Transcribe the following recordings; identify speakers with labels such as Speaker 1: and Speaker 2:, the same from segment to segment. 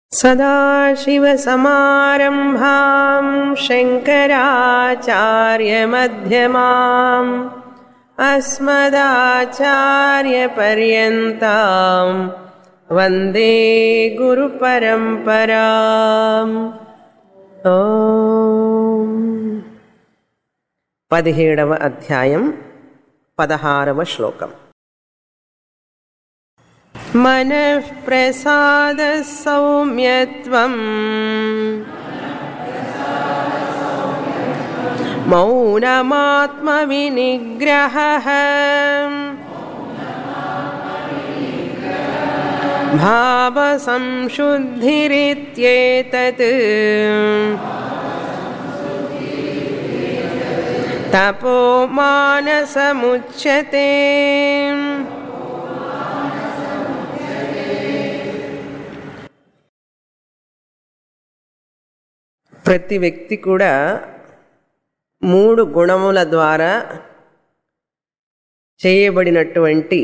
Speaker 1: सदाशिवसमारम्भां शङ्कराचार्यमध्यमाम् अस्मदाचार्यपर्यन्तां वन्दे గురుపరంపరాం ఓం పదిహేడవ అధ్యాయం పదహారవ శ్లోకం మనఃప్రసాద సౌమ్యత్వం మౌనమాత్మవినిగ్రహ భావసంశుద్ధిరిత్యేతత్ తపో మానసముచ్యతే ప్రతి వ్యక్తి కూడా మూడు గుణముల ద్వారా చేయబడినటువంటి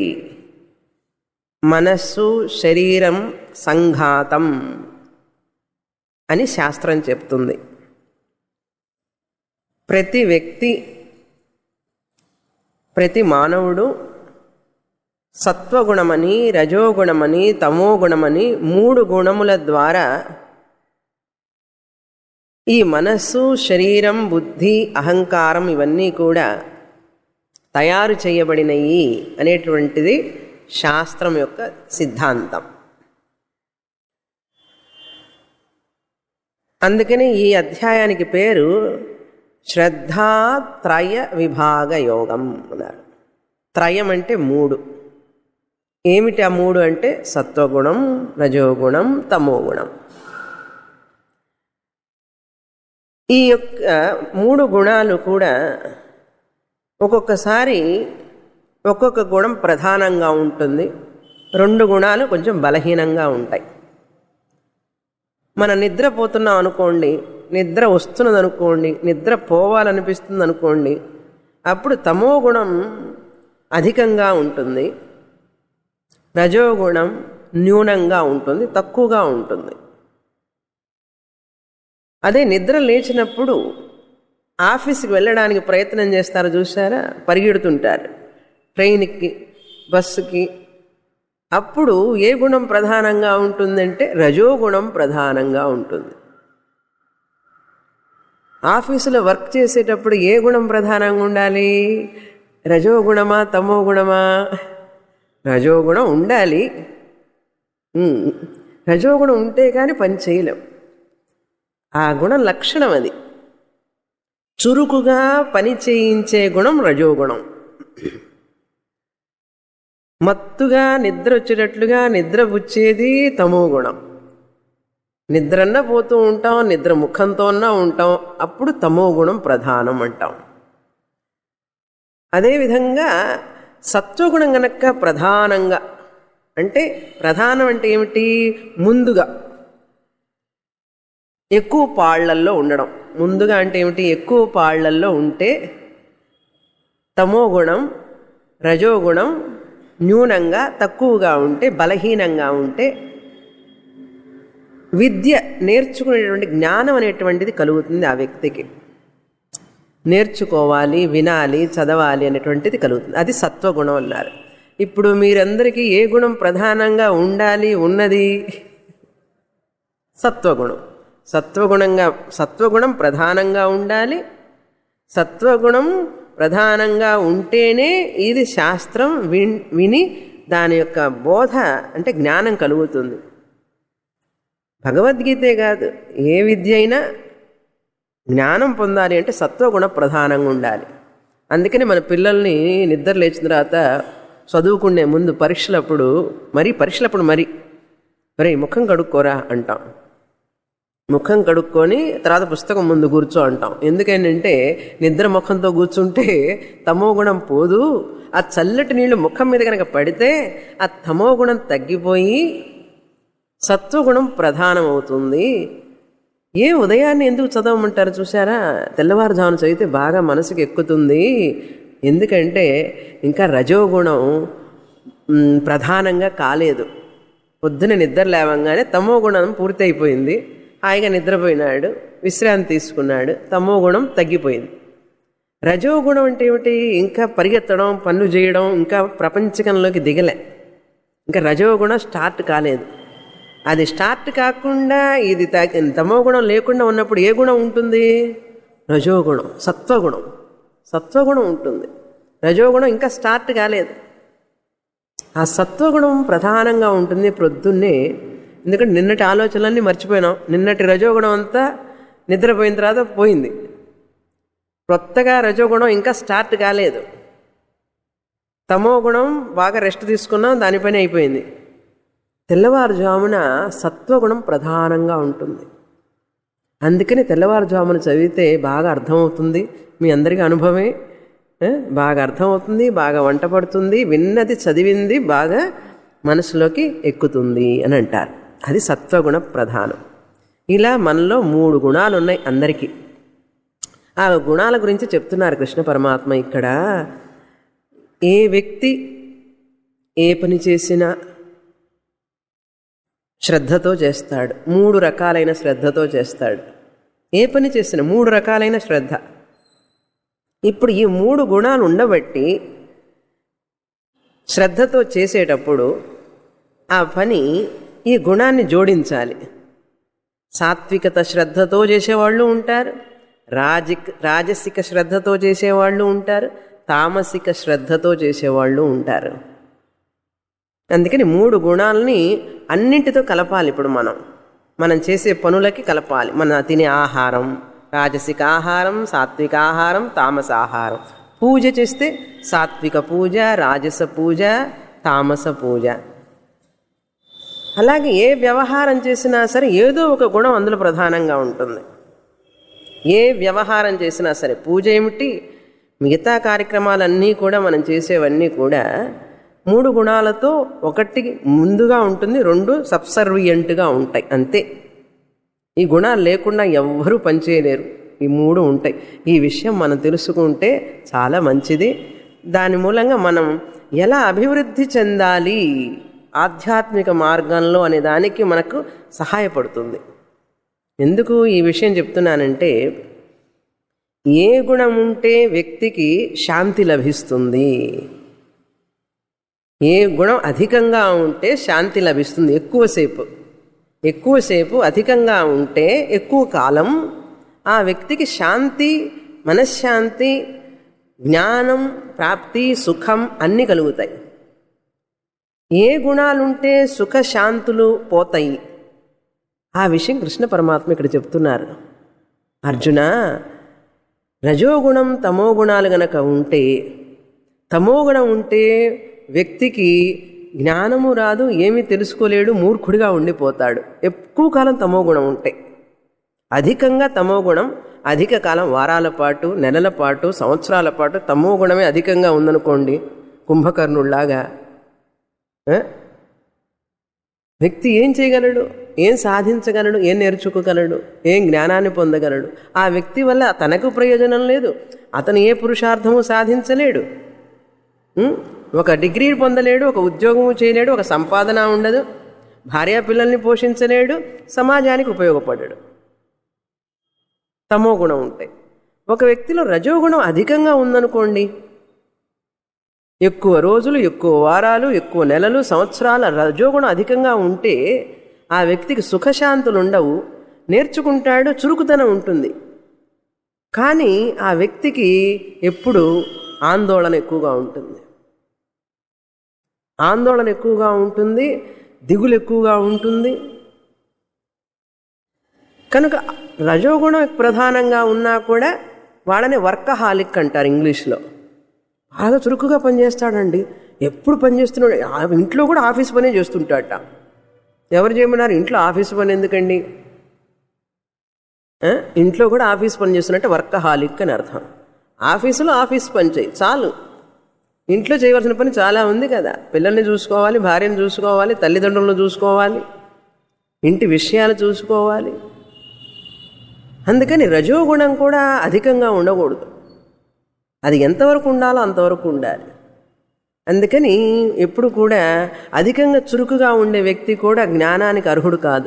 Speaker 1: మనస్సు శరీరం సంఘాతం అని శాస్త్రం చెప్తుంది ప్రతి వ్యక్తి ప్రతి మానవుడు సత్వగుణమని రజోగుణమని తమోగుణమని మూడు గుణముల ద్వారా ఈ మనస్సు శరీరం బుద్ధి అహంకారం ఇవన్నీ కూడా తయారు చేయబడినవి అనేటువంటిది శాస్త్రం యొక్క సిద్ధాంతం అందుకని ఈ అధ్యాయానికి పేరు శ్రద్ధాత్రయ విభాగ యోగం అన్నారు త్రయం అంటే మూడు ఏమిటి ఆ మూడు అంటే సత్వగుణం రజోగుణం తమోగుణం ఈ యొక్క మూడు గుణాలు కూడా ఒక్కొక్కసారి ఒక్కొక్క గుణం ప్రధానంగా ఉంటుంది రెండు గుణాలు కొంచెం బలహీనంగా ఉంటాయి మన నిద్రపోతున్నాం అనుకోండి నిద్ర వస్తున్నది అనుకోండి నిద్ర పోవాలనిపిస్తుంది అనుకోండి అప్పుడు తమో గుణం అధికంగా ఉంటుంది రజోగుణం న్యూనంగా ఉంటుంది తక్కువగా ఉంటుంది అదే నిద్ర లేచినప్పుడు ఆఫీస్కి వెళ్ళడానికి ప్రయత్నం చేస్తారు చూసారా పరిగెడుతుంటారు ట్రైన్కి బస్సుకి అప్పుడు ఏ గుణం ప్రధానంగా ఉంటుందంటే రజోగుణం ప్రధానంగా ఉంటుంది ఆఫీసులో వర్క్ చేసేటప్పుడు ఏ గుణం ప్రధానంగా ఉండాలి రజోగుణమా తమో గుణమా రజోగుణం ఉండాలి రజోగుణం ఉంటే కానీ పని చేయలేం ఆ గుణం లక్షణం అది చురుకుగా పని చేయించే గుణం రజోగుణం మత్తుగా నిద్ర వచ్చేటట్లుగా నిద్ర పుచ్చేది తమో గుణం నిద్రన్న పోతూ ఉంటాం నిద్ర ముఖంతోన్నా ఉంటాం అప్పుడు తమో గుణం ప్రధానం అంటాం అదేవిధంగా సత్వగుణం గనక ప్రధానంగా అంటే ప్రధానం అంటే ఏమిటి ముందుగా ఎక్కువ పాళ్లల్లో ఉండడం ముందుగా అంటే ఏమిటి ఎక్కువ పాళ్లల్లో ఉంటే తమో గుణం రజోగుణం న్యూనంగా తక్కువగా ఉంటే బలహీనంగా ఉంటే విద్య నేర్చుకునేటువంటి జ్ఞానం అనేటువంటిది కలుగుతుంది ఆ వ్యక్తికి నేర్చుకోవాలి వినాలి చదవాలి అనేటువంటిది కలుగుతుంది అది సత్వగుణం అన్నారు ఇప్పుడు మీరందరికీ ఏ గుణం ప్రధానంగా ఉండాలి ఉన్నది సత్వగుణం సత్వగుణంగా సత్వగుణం ప్రధానంగా ఉండాలి సత్వగుణం ప్రధానంగా ఉంటేనే ఇది శాస్త్రం విన్ విని దాని యొక్క బోధ అంటే జ్ఞానం కలుగుతుంది భగవద్గీతే కాదు ఏ విద్య అయినా జ్ఞానం పొందాలి అంటే సత్వగుణ ప్రధానంగా ఉండాలి అందుకని మన పిల్లల్ని నిద్ర లేచిన తర్వాత చదువుకునే ముందు పరీక్షలప్పుడు మరి పరీక్షలప్పుడు మరి మరి ముఖం కడుక్కోరా అంటాం ముఖం కడుక్కొని తర్వాత పుస్తకం ముందు కూర్చో అంటాం ఎందుకంటే నిద్ర ముఖంతో కూర్చుంటే తమో గుణం పోదు ఆ చల్లటి నీళ్లు ముఖం మీద కనుక పడితే ఆ తమో గుణం తగ్గిపోయి సత్వగుణం ప్రధానమవుతుంది ఏ ఉదయాన్నే ఎందుకు చదవమంటారు చూసారా తెల్లవారుజామున చదివితే బాగా మనసుకు ఎక్కుతుంది ఎందుకంటే ఇంకా రజోగుణం మ్, ప్రధానంగా కాలేదు పొద్దున నిద్ర లేవంగానే తమో గుణం పూర్తి అయిపోయింది హాయిగా నిద్రపోయినాడు విశ్రాంతి తీసుకున్నాడు తమో గుణం తగ్గిపోయింది రజో గుణం అంటే ఏమిటి ఇంకా పరిగెత్తడం పనులు చేయడం ఇంకా ప్రపంచకంలోకి దిగలే ఇంకా రజో గుణం స్టార్ట్ కాలేదు అది స్టార్ట్ కాకుండా ఇది త- తమో గుణం లేకుండా ఉన్నప్పుడు ఏ గుణం ఉంటుంది రజోగుణం సత్వగుణం సత్వగుణం ఉంటుంది రజోగుణం ఇంకా స్టార్ట్ కాలేదు ఆ సత్వగుణం ప్రధానంగా ఉంటుంది ప్రొద్దున్నే ఎందుకంటే నిన్నటి ఆలోచనలన్నీ మర్చిపోయినాం నిన్నటి రజోగుణం అంతా నిద్రపోయిన తర్వాత పోయింది కొత్తగా రజోగుణం ఇంకా స్టార్ట్ కాలేదు తమో గుణం బాగా రెస్ట్ తీసుకున్నాం దానిపైన అయిపోయింది తెల్లవారుజామున సత్వగుణం ప్రధానంగా ఉంటుంది అందుకని తెల్లవారుజామున చదివితే బాగా అర్థమవుతుంది మీ అందరికీ అనుభవమే ఏ? బాగా అర్థమవుతుంది బాగా వంట పడుతుంది విన్నది చదివింది బాగా మనసులోకి ఎక్కుతుంది అని అంటారు అది సత్వగుణ ప్రధానం ఇలా మనలో మూడు గుణాలు ఉన్నాయి అందరికీ ఆ గుణాల గురించి చెప్తున్నారు కృష్ణ పరమాత్మ ఇక్కడ ఏ వ్యక్తి ఏ పని చేసినా శ్రద్ధతో చేస్తాడు మూడు రకాలైన శ్రద్ధతో చేస్తాడు ఏ పని చేసిన మూడు రకాలైన శ్రద్ధ ఇప్పుడు ఈ మూడు గుణాలు ఉండబట్టి శ్రద్ధతో చేసేటప్పుడు ఆ పని ఈ గుణాన్ని జోడించాలి సాత్వికత శ్రద్ధతో చేసేవాళ్ళు ఉంటారు రాజిక్ రాజసిక శ్రద్ధతో చేసేవాళ్ళు ఉంటారు తామసిక శ్రద్ధతో చేసేవాళ్ళు ఉంటారు అందుకని మూడు గుణాలని అన్నింటితో కలపాలి ఇప్పుడు మనం మనం చేసే పనులకి కలపాలి మన తినే ఆహారం రాజసిక ఆహారం సాత్విక ఆహారం తామస ఆహారం పూజ చేస్తే సాత్విక పూజ రాజస పూజ తామస పూజ అలాగే ఏ వ్యవహారం చేసినా సరే ఏదో ఒక గుణం అందులో ప్రధానంగా ఉంటుంది ఏ వ్యవహారం చేసినా సరే పూజ ఏమిటి మిగతా కార్యక్రమాలన్నీ కూడా మనం చేసేవన్నీ కూడా మూడు గుణాలతో ఒకటి ముందుగా ఉంటుంది రెండు సబ్సర్వియంట్గా ఉంటాయి అంతే ఈ గుణాలు లేకుండా ఎవ్వరూ పనిచేయలేరు ఈ మూడు ఉంటాయి ఈ విషయం మనం తెలుసుకుంటే చాలా మంచిది దాని మూలంగా మనం ఎలా అభివృద్ధి చెందాలి ఆధ్యాత్మిక మార్గంలో అనే దానికి మనకు సహాయపడుతుంది ఎందుకు ఈ విషయం చెప్తున్నానంటే ఏ గుణం ఉంటే వ్యక్తికి శాంతి లభిస్తుంది ఏ గుణం అధికంగా ఉంటే శాంతి లభిస్తుంది ఎక్కువసేపు ఎక్కువసేపు అధికంగా ఉంటే ఎక్కువ కాలం ఆ వ్యక్తికి శాంతి మనశ్శాంతి జ్ఞానం ప్రాప్తి సుఖం అన్నీ కలుగుతాయి ఏ గుణాలుంటే సుఖ శాంతులు పోతాయి ఆ విషయం కృష్ణ పరమాత్మ ఇక్కడ చెప్తున్నారు అర్జున రజోగుణం తమో గుణాలు గనక ఉంటే తమో గుణం ఉంటే వ్యక్తికి జ్ఞానము రాదు ఏమీ తెలుసుకోలేడు మూర్ఖుడిగా ఉండిపోతాడు ఎక్కువ కాలం తమో గుణం ఉంటే అధికంగా తమో గుణం అధిక కాలం వారాల పాటు నెలల పాటు సంవత్సరాల పాటు తమో గుణమే అధికంగా ఉందనుకోండి కుంభకర్ణుల్లాగా ఆ? వ్యక్తి ఏం చేయగలడు ఏం సాధించగలడు ఏం నేర్చుకోగలడు ఏం జ్ఞానాన్ని పొందగలడు ఆ వ్యక్తి వల్ల తనకు ప్రయోజనం లేదు అతను ఏ పురుషార్థము సాధించలేడు ఉం? ఒక డిగ్రీ పొందలేడు ఒక ఉద్యోగము చేయలేడు ఒక సంపాదన ఉండదు భార్యా పిల్లల్ని పోషించలేడు సమాజానికి ఉపయోగపడడు తమో గుణం ఉంటాయి ఒక వ్యక్తిలో రజోగుణం అధికంగా ఉందనుకోండి ఎక్కువ రోజులు ఎక్కువ వారాలు ఎక్కువ నెలలు సంవత్సరాల రజోగుణం అధికంగా ఉంటే ఆ వ్యక్తికి సుఖశాంతులు ఉండవు నేర్చుకుంటాడు చురుకుతనం ఉంటుంది కానీ ఆ వ్యక్తికి ఎప్పుడు ఆందోళన ఎక్కువగా ఉంటుంది ఆందోళన ఎక్కువగా ఉంటుంది దిగులు ఎక్కువగా ఉంటుంది కనుక రజోగుణం ప్రధానంగా ఉన్నా కూడా వాళ్ళని వర్కహాలిక్ అంటారు ఇంగ్లీష్లో బాగా చురుకుగా పనిచేస్తాడండి ఎప్పుడు పనిచేస్తున్నాడు ఆ ఇంట్లో కూడా ఆఫీస్ పనే చేస్తుంటాడట ఎవరు చేయమన్నారు ఇంట్లో ఆఫీస్ పని ఎందుకండి ఆ? ఇంట్లో కూడా ఆఫీస్ పని చేస్తున్నట్టే వర్కహాలిక్ అని అర్థం ఆఫీసులో ఆఫీస్ పని చేయి చాలు ఇంట్లో చేయవలసిన పని చాలా ఉంది కదా పిల్లల్ని చూసుకోవాలి భార్యను చూసుకోవాలి తల్లిదండ్రులను చూసుకోవాలి ఇంటి విషయాలు చూసుకోవాలి అందుకని రజోగుణం కూడా అధికంగా ఉండకూడదు అది ఎంతవరకు ఉండాలో అంతవరకు ఉండాలి అందుకని ఎప్పుడు కూడా అధికంగా చురుకుగా ఉండే వ్యక్తి కూడా జ్ఞానానికి అర్హుడు కాదు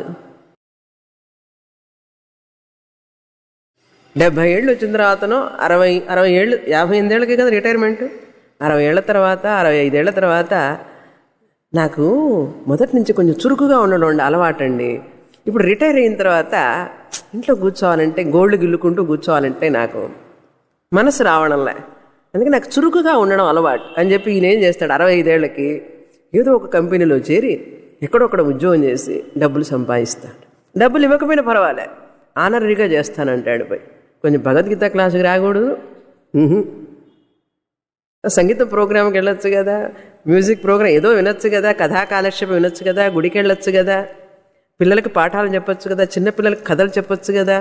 Speaker 1: డెబ్భై ఏళ్ళు వచ్చిన తర్వాతనో అరవై అరవై ఏళ్ళు యాభై ఎనిమిదేళ్ళకి కదా రిటైర్మెంట్ అరవై ఏళ్ళ తర్వాత అరవై ఐదేళ్ల తర్వాత నాకు మొదటి నుంచి కొంచెం చురుకుగా ఉండడం అండి అలవాటండి ఇప్పుడు రిటైర్ అయిన తర్వాత ఇంట్లో కూర్చోవాలంటే గోల్డ్ గిల్లుకుంటూ కూర్చోవాలంటే నాకు మనసు రావడంలే అందుకే నాకు చురుకుగా ఉండడం అలవాటు అని చెప్పి ఈయన ఏం చేస్తాడు అరవై ఐదేళ్లకి ఏదో ఒక కంపెనీలో చేరి ఎక్కడొక్కడ ఉద్యోగం చేసి డబ్బులు సంపాదిస్తాడు డబ్బులు ఇవ్వకపోయినా పర్వాలే ఆనరీగా చేస్తానంటాడు పోయి కొంచెం భగవద్గీత క్లాసుకి రాకూడదు ఉహు. సంగీత ప్రోగ్రామ్కి వెళ్ళొచ్చు కదా మ్యూజిక్ ప్రోగ్రామ్ ఏదో వినొచ్చు కదా కథా కాలక్షేపం వినొచ్చు కదా గుడికి వెళ్ళొచ్చు కదా పిల్లలకి పాఠాలు చెప్పొచ్చు కదా చిన్న పిల్లలకి కథలు చెప్పొచ్చు కదా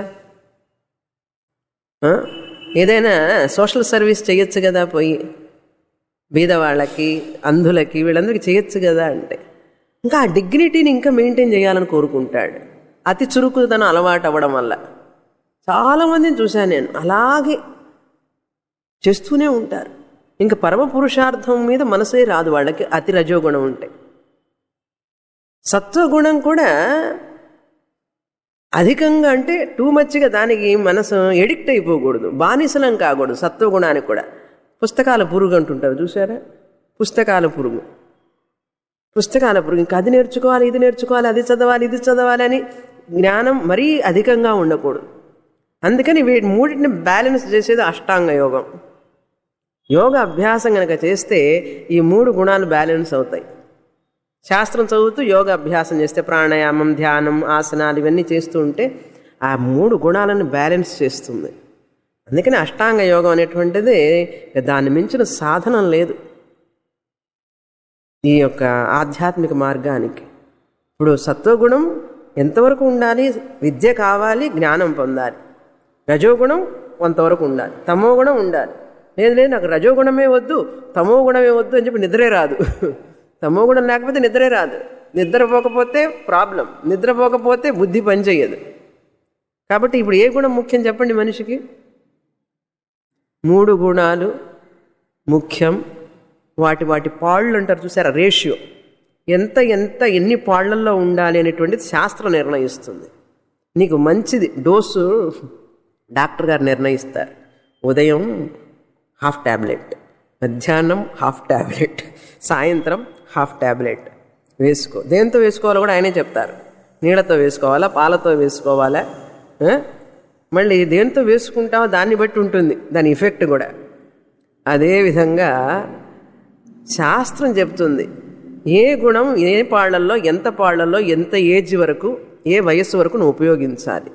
Speaker 1: ఆ? ఏదైనా సోషల్ సర్వీస్ చేయొచ్చు కదా పోయి బీదవాళ్ళకి అంధులకి వీళ్ళందరికీ చేయొచ్చు కదా అంటే ఇంకా ఆ డిగ్నిటీని ఇంకా మెయింటైన్ చేయాలని కోరుకుంటాడు అతి చురుకుదనం అలవాటు అవ్వడం వల్ల చాలామందిని చూశాను నేను అలాగే చేస్తూనే ఉంటారు ఇంకా పరమ పురుషార్థం మీద మనసే రాదు వాళ్ళకి అతి రజోగుణం ఉంటే సత్వగుణం కూడా అధికంగా అంటే టూ మచ్గా దానికి మనసు ఎడిక్ట్ అయిపోకూడదు బానిసలం కాకూడదు సత్వగుణానికి కూడా పుస్తకాల పురుగు అంటుంటారు చూసారా పుస్తకాల పురుగు పుస్తకాల పురుగు ఇంకా అది నేర్చుకోవాలి ఇది నేర్చుకోవాలి అది చదవాలి ఇది చదవాలి అని జ్ఞానం మరీ అధికంగా ఉండకూడదు అందుకని వీటి మూడింటిని బ్యాలెన్స్ చేసేది అష్టాంగ యోగం యోగ అభ్యాసం కనుక చేస్తే ఈ మూడు గుణాలు బ్యాలెన్స్ అవుతాయి శాస్త్రం చదువుతూ యోగ అభ్యాసం చేస్తే ప్రాణాయామం ధ్యానం ఆసనాలు ఇవన్నీ చేస్తూ ఉంటే ఆ మూడు గుణాలను బ్యాలెన్స్ చేస్తుంది అందుకని అష్టాంగ యోగం అనేటువంటిది దాన్ని మించిన సాధనం లేదు ఈ యొక్క ఆధ్యాత్మిక మార్గానికి ఇప్పుడు సత్వగుణం ఎంతవరకు ఉండాలి విద్య కావాలి జ్ఞానం పొందాలి రజోగుణం కొంతవరకు ఉండాలి తమో గుణం ఉండాలి లేదు లేదు నాకు రజోగుణమే వద్దు తమో గుణమే వద్దు అని చెప్పి నిద్రే రాదు తమో గుణం లేకపోతే నిద్రే రాదు నిద్రపోకపోతే ప్రాబ్లం నిద్రపోకపోతే బుద్ధి పనిచేయదు కాబట్టి ఇప్పుడు ఏ గుణం ముఖ్యం చెప్పండి మనిషికి మూడు గుణాలు ముఖ్యం వాటి వాటి పాళ్ళు అంటారు చూసారా రేషియో ఎంత ఎంత ఎన్ని పాళ్లల్లో ఉండాలి అనేటువంటిది శాస్త్రం నిర్ణయిస్తుంది నీకు మంచిది డోసు డాక్టర్ గారు నిర్ణయిస్తారు ఉదయం హాఫ్ ట్యాబ్లెట్ మధ్యాహ్నం హాఫ్ ట్యాబ్లెట్ సాయంత్రం హాఫ్ ట్యాబ్లెట్ వేసుకో దేంతో వేసుకోవాలో కూడా ఆయనే చెప్తారు నీళ్ళతో వేసుకోవాలా పాలతో వేసుకోవాలా ఆ? మళ్ళీ దేంతో వేసుకుంటావో దాన్ని బట్టి ఉంటుంది దాని ఎఫెక్ట్ కూడా అదేవిధంగా శాస్త్రం చెప్తుంది ఏ గుణం ఏ పాళ్లల్లో ఎంత పాళ్లలో ఎంత ఏజ్ వరకు ఏ వయస్సు వరకు నువ్వు ఉపయోగించాలి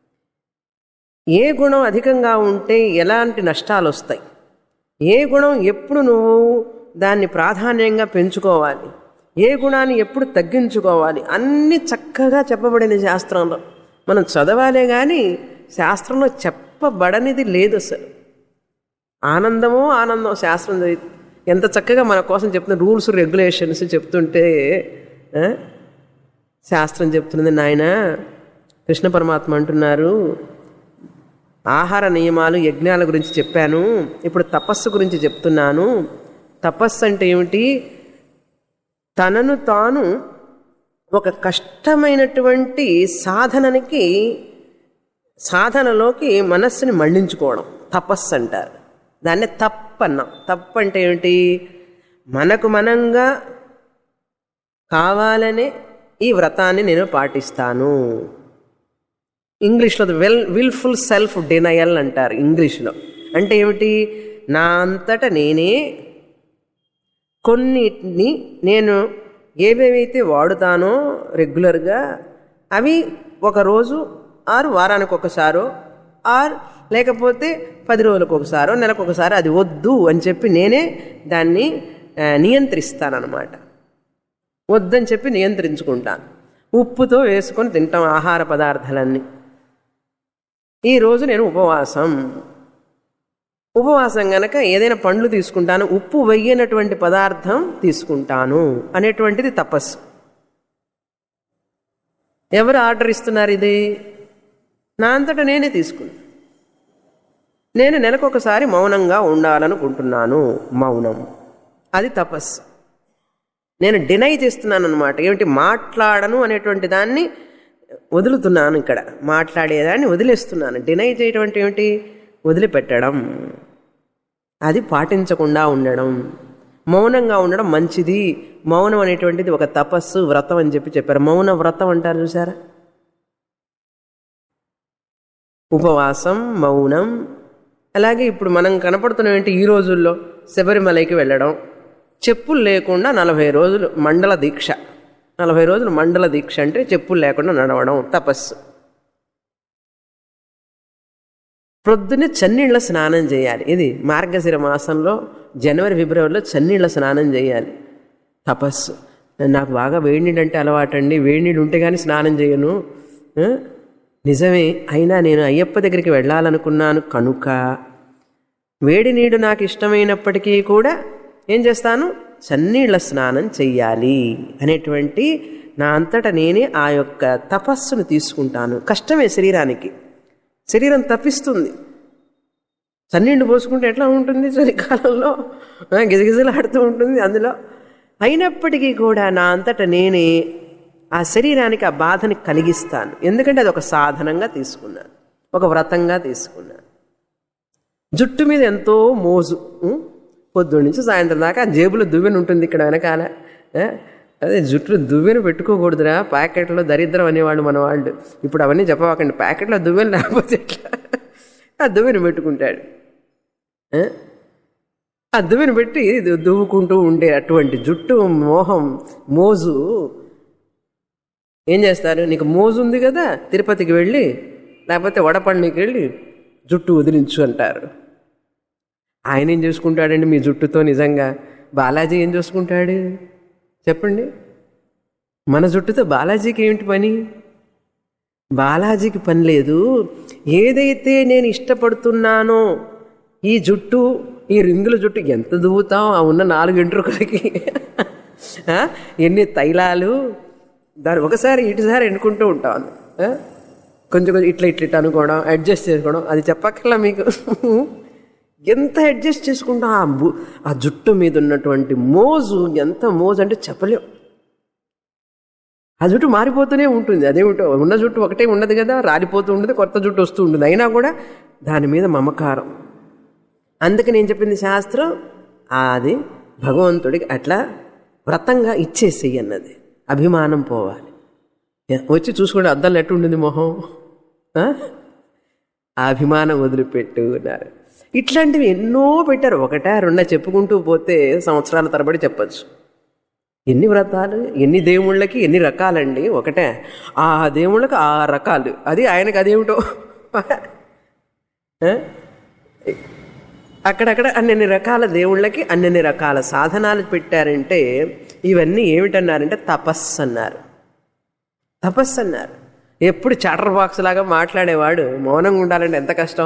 Speaker 1: ఏ గుణం అధికంగా ఉంటే ఎలాంటి నష్టాలు వస్తాయి ఏ గుణం ఎప్పుడు నువ్వు దాన్ని ప్రాధాన్యంగా పెంచుకోవాలి ఏ గుణాన్ని ఎప్పుడు తగ్గించుకోవాలి అన్నీ చక్కగా చెప్పబడింది శాస్త్రంలో మనం చదవాలే కానీ శాస్త్రంలో చెప్పబడనిది లేదు అసలు ఆనందమో ఆనందం శాస్త్రం చదివి ఎంత చక్కగా మన కోసం చెప్తున్న రూల్స్ రెగ్యులేషన్స్ చెప్తుంటే ఆ? శాస్త్రం చెప్తున్నది నాయన కృష్ణ పరమాత్మ అంటున్నారు ఆహార నియమాలు యజ్ఞాల గురించి చెప్పాను ఇప్పుడు తపస్సు గురించి చెప్తున్నాను తపస్సు అంటే ఏమిటి తనను తాను ఒక కష్టమైనటువంటి సాధననికి సాధనలోకి మనస్సుని మళ్ళించుకోవడం తపస్సు అంటారు దాన్ని తప్పన్నాం తప్పు అంటే ఏమిటి మనకు మనంగా కావాలనే ఈ వ్రతాన్ని నేను పాటిస్తాను ఇంగ్లీష్లో వెల్ విల్ఫుల్ సెల్ఫ్ డినయల్ అంటారు ఇంగ్లీష్లో అంటే ఏమిటి నా అంతట నేనే కొన్నిటిని నేను ఏవేవైతే వాడుతానో రెగ్యులర్గా అవి ఒకరోజు ఆరు వారానికి ఒకసారో ఆర్ లేకపోతే పది రోజులకు ఒకసారో నెలకు ఒకసారి అది వద్దు అని చెప్పి నేనే దాన్ని ఆ, నియంత్రిస్తానన్నమాట వద్దని చెప్పి నియంత్రించుకుంటాను ఉప్పుతో వేసుకొని తింటాం ఆహార పదార్థాలన్నీ ఈరోజు నేను ఉపవాసం ఉపవాసం గనక ఏదైనా పండ్లు తీసుకుంటాను ఉప్పు వెయ్యనటువంటి పదార్థం తీసుకుంటాను అనేటువంటిది తపస్సు ఎవరు ఆర్డర్ ఇస్తున్నారు ఇది నా అంతటా నేనే తీసుకున్నా నేను నెలకొకసారి మౌనంగా ఉండాలనుకుంటున్నాను మౌనం అది తపస్సు నేను డినై చేస్తున్నాను అనమాట ఏమిటి మాట్లాడను అనేటువంటి దాన్ని వదులుతున్నాను ఇక్కడ మాట్లాడేదాన్ని వదిలేస్తున్నాను డినై చేయడం అంటే ఏమిటి వదిలిపెట్టడం అది పాటించకుండా ఉండడం మౌనంగా ఉండడం మంచిది మౌనం అనేటువంటిది ఒక తపస్సు వ్రతం అని చెప్పి చెప్పారు మౌన వ్రతం అంటారు చూసారా ఉపవాసం మౌనం అలాగే ఇప్పుడు మనం కనపడుతున్న ఏంటి ఈ రోజుల్లో శబరిమలైకి వెళ్ళడం చెప్పులు లేకుండా నలభై రోజులు మండల దీక్ష నలభై రోజులు మండల దీక్ష అంటే చెప్పులు లేకుండా నడవడం తపస్సు ప్రొద్దునే చన్నీళ్ళ స్నానం చేయాలి ఇది మార్గశిర మాసంలో జనవరి ఫిబ్రవరిలో చన్నీళ్ళ స్నానం చేయాలి తపస్సు నాకు బాగా వేడి నీళ్ళు అంటే అలవాటండి వేడి నీళ్ళు ఉంటే కానీ స్నానం చేయను ఆ? నిజమే అయినా నేను అయ్యప్ప దగ్గరికి వెళ్ళాలనుకున్నాను కనుక వేడి నీడు నాకు ఇష్టమైనప్పటికీ కూడా ఏం చేస్తాను చన్నీళ్ళ స్నానం చెయ్యాలి అనేటువంటి నా అంతటా నేనే ఆ యొక్క తపస్సును తీసుకుంటాను కష్టమే శరీరానికి శరీరం తప్పిస్తుంది చన్నీళ్ళు పోసుకుంటే ఎట్లా ఉంటుంది చలికాలంలో ఆ, గిజగిజలాడుతూ ఉంటుంది అందులో అయినప్పటికీ కూడా నా అంతటా నేనే ఆ శరీరానికి ఆ బాధని కలిగిస్తాను ఎందుకంటే అది ఒక సాధనంగా తీసుకున్నాను ఒక వ్రతంగా తీసుకున్నాను జుట్టు మీద ఎంతో మోజు ఉం? పొద్దున్న నుంచి సాయంత్రం దాకా ఆ జేబులో దువ్వెన ఉంటుంది ఇక్కడ వెనకాల ఆ? అదే జుట్టు దువ్వెన పెట్టుకోకూడదురా ప్యాకెట్లో దరిద్రం అనేవాళ్ళు మన వాళ్ళు ఇప్పుడు అవన్నీ చెప్పవాకండి ప్యాకెట్లో దువ్వెన లేకపోతే ఎట్లా ఆ దువ్వెన పెట్టుకుంటాడు ఆ? ఆ దువ్వెన పెట్టి దు- దువ్వుకుంటూ ఉండే అటువంటి జుట్టు మోహం మోజు ఏం చేస్తారు నీకు మోజు ఉంది కదా తిరుపతికి వెళ్ళి లేకపోతే వడపళ్ళకి వెళ్ళి జుట్టు వదిలించు అంటారు ఆయన ఏం చేసుకుంటాడండి మీ జుట్టుతో నిజంగా బాలాజీ ఏం చూసుకుంటాడు చెప్పండి మన జుట్టుతో బాలాజీకి ఏమిటి పని బాలాజీకి పని లేదు ఏదైతే నేను ఇష్టపడుతున్నానో ఈ జుట్టు ఈ రింగుల జుట్టు ఎంత దువ్వుతాం ఆ ఉన్న నాలుగు ఎంట్రుకలకి ఆ? ఎన్ని తైలాలు దాన్ని ఒకసారి ఇటుసారి ఎన్నుకుంటూ ఉంటాం ఆ? కొంచెం కొంచెం ఇట్లా ఇట్లా ఇట్లా అనుకోవడం అడ్జస్ట్ చేసుకోవడం అది చెప్పక్కర్లా మీకు ఎంత అడ్జస్ట్ చేసుకుంటాం ఆ బు- ఆ జుట్టు మీద ఉన్నటువంటి మోజు ఎంత మోజు అంటే చెప్పలేం ఆ జుట్టు మారిపోతూనే ఉంటుంది అదేమిటో ఉన్న జుట్టు ఒకటే ఉండదు కదా రాలిపోతూ ఉంటుంది కొత్త జుట్టు వస్తూ ఉంటుంది అయినా కూడా దాని మీద మమకారం అందుకే నేను చెప్పింది శాస్త్రం అది భగవంతుడికి అట్లా వ్రతంగా ఇచ్చేసేయి అన్నది అభిమానం పోవాలి వచ్చి చూసుకోండి అద్దాలు ఎట్టు ఉంటుంది మొహం ఆ? ఆ అభిమానం వదిలిపెట్టు అన్నారు ఇట్లాంటివి ఎన్నో పెట్టారు ఒకటా రెండా చెప్పుకుంటూ పోతే సంవత్సరాల తరబడి చెప్పచ్చు ఎన్ని వ్రతాలు ఎన్ని దేవుళ్ళకి ఎన్ని రకాలండి ఒకటే ఆ దేవుళ్ళకి ఆ రకాలు అది ఆయనకి అదేమిటో ఆ? అక్కడక్కడ అన్నెన్ని రకాల దేవుళ్ళకి అన్నెన్ని రకాల సాధనాలు పెట్టారంటే ఇవన్నీ ఏమిటన్నారంటే తపస్సు అన్నారు తపస్సు అన్నారు ఎప్పుడు చాటర్ బాక్స్ లాగా మాట్లాడేవాడు మౌనంగా ఉండాలంటే ఎంత కష్టం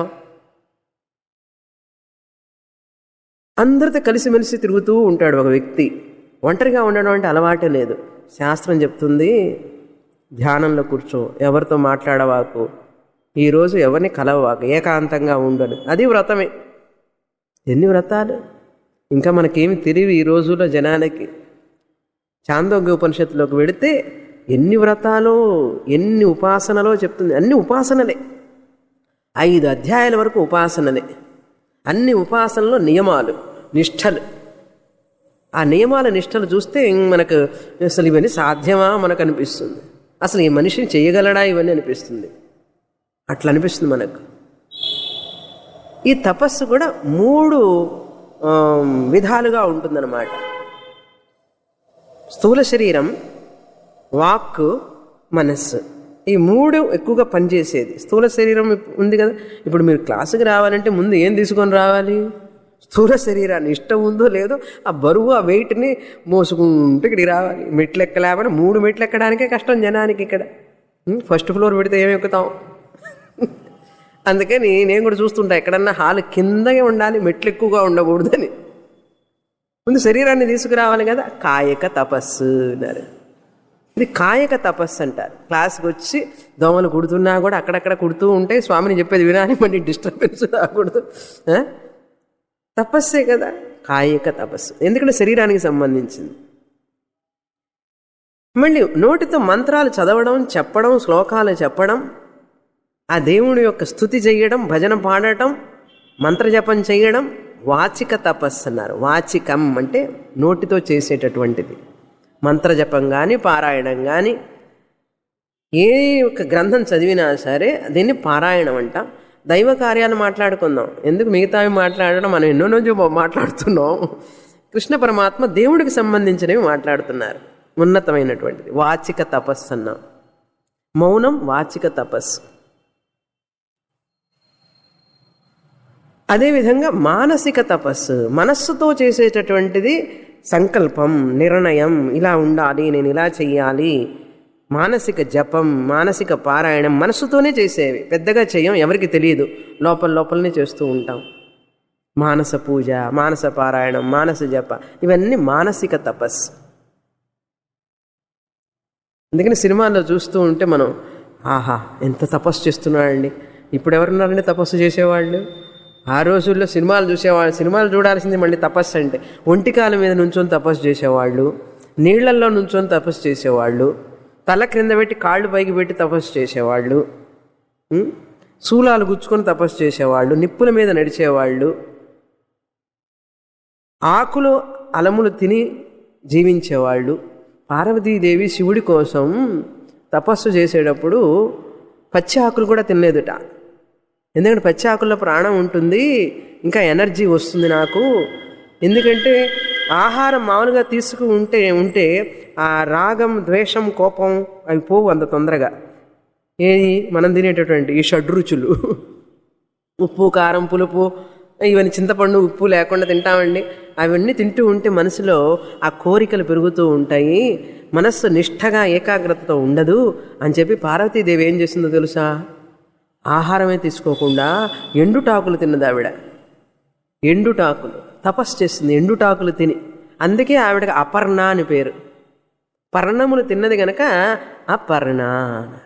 Speaker 1: అందరితో కలిసిమెలిసి తిరుగుతూ ఉంటాడు ఒక వ్యక్తి ఒంటరిగా ఉండడం అంటే అలవాటే లేదు శాస్త్రం చెప్తుంది ధ్యానంలో కూర్చో ఎవరితో మాట్లాడవాకు ఈరోజు ఎవరిని కలవవాకు ఏకాంతంగా ఉండడు అది వ్రతమే ఎన్ని వ్రతాలు ఇంకా మనకేమి తెలివి ఈ రోజుల్లో జనాలకి చాందోగ్య ఉపనిషత్తులోకి వెడితే ఎన్ని వ్రతాలు ఎన్ని ఉపాసనలో చెప్తుంది అన్ని ఉపాసనలే ఐదు అధ్యాయాల వరకు ఉపాసనలే అన్ని ఉపాసనలో నియమాలు నిష్టలు ఆ నియమాల నిష్టలు చూస్తే మనకు అసలు ఇవన్నీ సాధ్యమా మనకు అనిపిస్తుంది అసలు ఈ మనిషిని చేయగలడా ఇవన్నీ అనిపిస్తుంది అట్లా అనిపిస్తుంది మనకు ఈ తపస్సు కూడా మూడు ఆ, విధాలుగా ఉంటుందన్నమాట స్థూల శరీరం వాక్కు మనస్సు ఈ మూడు ఎక్కువగా పనిచేసేది స్థూల శరీరం ఇప్- ఉంది కదా ఇప్పుడు మీరు క్లాసుకి రావాలంటే ముందు ఏం తీసుకొని రావాలి స్థూల శరీరాన్ని ఇష్టం ఉందో లేదో ఆ బరువు ఆ వెయిట్ని మోసుకుంటూ ఇక్కడికి రావాలి మెట్లు ఎక్కలేమని మూడు మెట్లు ఎక్కడానికే కష్టం జనానికి ఇక్కడ ఉం, ఫస్ట్ ఫ్లోర్ పెడితే ఏమి ఎక్కుతాం అందుకని నేను కూడా చూస్తుంటా ఎక్కడన్నా హాల్ కిందగే ఉండాలి మెట్లు ఎక్కువగా ఉండకూడదని ముందు శరీరాన్ని తీసుకురావాలి కదా కాయక తపస్సు అన్నారు ఇది కాయక తపస్సు అంటారు క్లాస్కి వచ్చి దోమలు కుడుతున్నా కూడా అక్కడక్కడ కుడుతూ ఉంటే స్వామిని చెప్పేది వినాలి మళ్ళీ డిస్టర్బెన్స్ రాకూడదు ఆ? తపస్సే కదా కాయిక తపస్సు ఎందుకంటే శరీరానికి సంబంధించింది మళ్ళీ నోటితో మంత్రాలు చదవడం చెప్పడం శ్లోకాలు చెప్పడం ఆ దేవుడి యొక్క స్థుతి చేయడం భజన పాడటం మంత్రజపం చేయడం వాచిక తపస్సు అన్నారు వాచికం అంటే నోటితో చేసేటటువంటిది మంత్రజపం కానీ పారాయణం కానీ ఏ ఒక్క గ్రంథం చదివినా సరే దీన్ని పారాయణం అంట దైవ కార్యాలు మాట్లాడుకుందాం ఎందుకు మిగతావి మాట్లాడడం మనం ఎన్నో రోజు మాట్లాడుతున్నాం కృష్ణ పరమాత్మ దేవుడికి సంబంధించినవి మాట్లాడుతున్నారు ఉన్నతమైనటువంటిది వాచిక తపస్సు అన్నాం మౌనం వాచిక తపస్సు అదేవిధంగా మానసిక తపస్సు మనస్సుతో చేసేటటువంటిది సంకల్పం నిర్ణయం ఇలా ఉండాలి నేను ఇలా చెయ్యాలి మానసిక జపం మానసిక పారాయణం మనస్సుతోనే చేసేవి పెద్దగా చెయ్యం ఎవరికి తెలియదు లోపల లోపలనే చేస్తూ ఉంటాం మానస పూజ మానస పారాయణం మానస జప ఇవన్నీ మానసిక తపస్సు అందుకని సినిమాల్లో చూస్తూ ఉంటే మనం ఆహా ఎంత తపస్సు చేస్తున్నాడండి ఇప్పుడు ఎవరున్నారండి తపస్సు చేసేవాళ్ళు ఆ రోజుల్లో సినిమాలు చూసేవాళ్ళు సినిమాలు చూడాల్సింది మళ్ళీ తపస్సు అంటే ఒంటికాల మీద నుంచొని తపస్సు చేసేవాళ్ళు నీళ్లల్లో నుంచొని తపస్సు చేసేవాళ్ళు తల క్రింద పెట్టి కాళ్ళు పైకి పెట్టి తపస్సు చేసేవాళ్ళు ఉం? శూలాలు గుచ్చుకొని తపస్సు చేసేవాళ్ళు నిప్పుల మీద నడిచేవాళ్ళు ఆకులు అలములు తిని జీవించేవాళ్ళు పార్వతీదేవి శివుడి కోసం తపస్సు చేసేటప్పుడు పచ్చి ఆకులు కూడా తినలేదుట ఎందుకంటే పచ్చి ఆకుల్లో ప్రాణం ఉంటుంది ఇంకా ఎనర్జీ వస్తుంది నాకు ఎందుకంటే ఆహారం మామూలుగా తీసుకు ఉంటే ఉంటే ఆ రాగం ద్వేషం కోపం అవి పోవు అంత తొందరగా ఏది మనం తినేటటువంటి ఈ షడ్రుచులు ఉప్పు కారం పులుపు ఇవన్నీ చింతపండు ఉప్పు లేకుండా తింటామండి అవన్నీ తింటూ ఉంటే మనసులో ఆ కోరికలు పెరుగుతూ ఉంటాయి మనస్సు నిష్ఠగా ఏకాగ్రతతో ఉండదు అని చెప్పి పార్వతీదేవి ఏం చేసిందో తెలుసా ఆహారమే తీసుకోకుండా ఎండుటాకులు తిన్నది ఆవిడ ఎండుటాకులు తపస్సు చేసింది ఎండుటాకులు తిని అందుకే ఆవిడకి అపర్ణ అని పేరు పర్ణములు తిన్నది గనక అపర్ణ అన్నారు.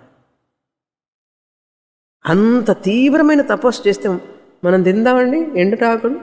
Speaker 1: అంత తీవ్రమైన తపస్సు చేస్తే మనం తిందామండి ఎండుటాకులు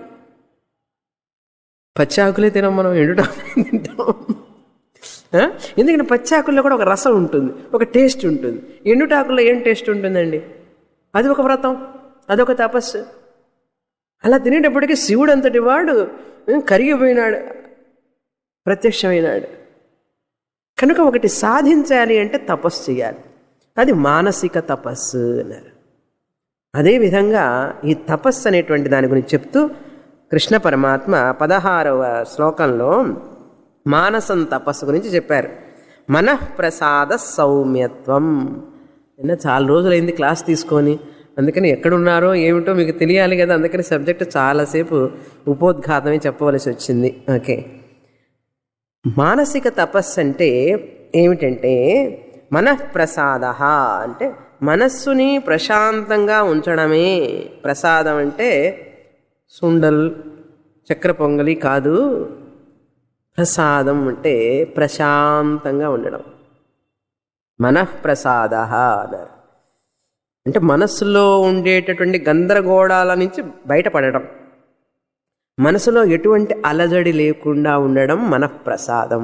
Speaker 1: పచ్చాకులే తినం మనం ఎండుటాకులే తింటాం ఆ? ఎందుకంటే పచ్చాకుల్లో కూడా ఒక రసం ఉంటుంది ఒక టేస్ట్ ఉంటుంది ఎండుటాకుల్లో ఏం టేస్ట్ ఉంటుందండి అది ఒక వ్రతం అదొక తపస్సు అలా తినేటప్పటికీ శివుడు అంతటి వాడు ఉం, కరిగిపోయినాడు ప్రత్యక్షమైనాడు కనుక ఒకటి సాధించాలి అంటే తపస్సు చేయాలి అది మానసిక తపస్సు అన్నారు అదేవిధంగా ఈ తపస్సు అనేటువంటి దాని గురించి చెప్తూ కృష్ణ పరమాత్మ పదహారవ శ్లోకంలో మానసం తపస్సు గురించి చెప్పారు మనఃప్రసాద సౌమ్యత్వం నిన్న చాలా రోజులైంది క్లాస్ తీసుకొని అందుకని ఎక్కడున్నారో ఏమిటో మీకు తెలియాలి కదా అందుకని సబ్జెక్ట్ చాలాసేపు ఉపోద్ఘాతమే చెప్పవలసి వచ్చింది ఓకే మానసిక తపస్సు అంటే ఏమిటంటే మనఃప్రసాద అంటే మనస్సుని ప్రశాంతంగా ఉంచడమే ప్రసాదం అంటే సుండల్ చక్ర పొంగలి కాదు ప్రసాదం అంటే ప్రశాంతంగా ఉండడం మనఃప్రసాద అన్నారు అంటే మనస్సులో ఉండేటటువంటి గందరగోళాల నుంచి బయటపడడం మనసులో ఎటువంటి అలజడి లేకుండా ఉండడం మనఃప్రసాదం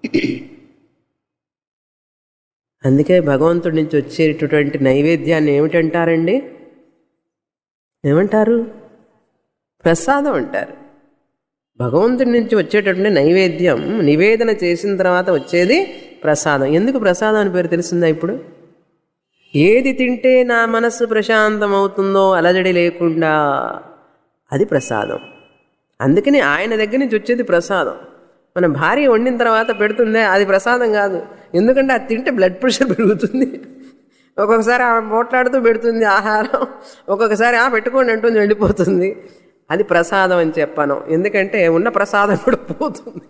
Speaker 1: అందుకే భగవంతుడి నుంచి వచ్చేటటువంటి నైవేద్యాన్ని ఏమిటంటారండి ఏమంటారు ప్రసాదం అంటారు భగవంతుడి నుంచి వచ్చేటటువంటి నైవేద్యం నివేదన చేసిన తర్వాత వచ్చేది ప్రసాదం ఎందుకు ప్రసాదం అని పేరు తెలిసిందా ఇప్పుడు ఏది తింటే నా మనస్సు ప్రశాంతం అవుతుందో అలజడి లేకుండా అది ప్రసాదం అందుకని ఆయన దగ్గర నుంచి వచ్చేది ప్రసాదం మన భార్య వండిన తర్వాత పెడుతుందే అది ప్రసాదం కాదు ఎందుకంటే అది తింటే బ్లడ్ ప్రెషర్ పెరుగుతుంది ఒక్కొక్కసారి ఆమె పోట్లాడుతూ పెడుతుంది ఆహారం ఒక్కొక్కసారి ఆ పెట్టుకోండి అంటుంది వెళ్ళిపోతుంది అది ప్రసాదం అని చెప్పాను ఎందుకంటే ఉన్న ప్రసాదం కూడా పోతుంది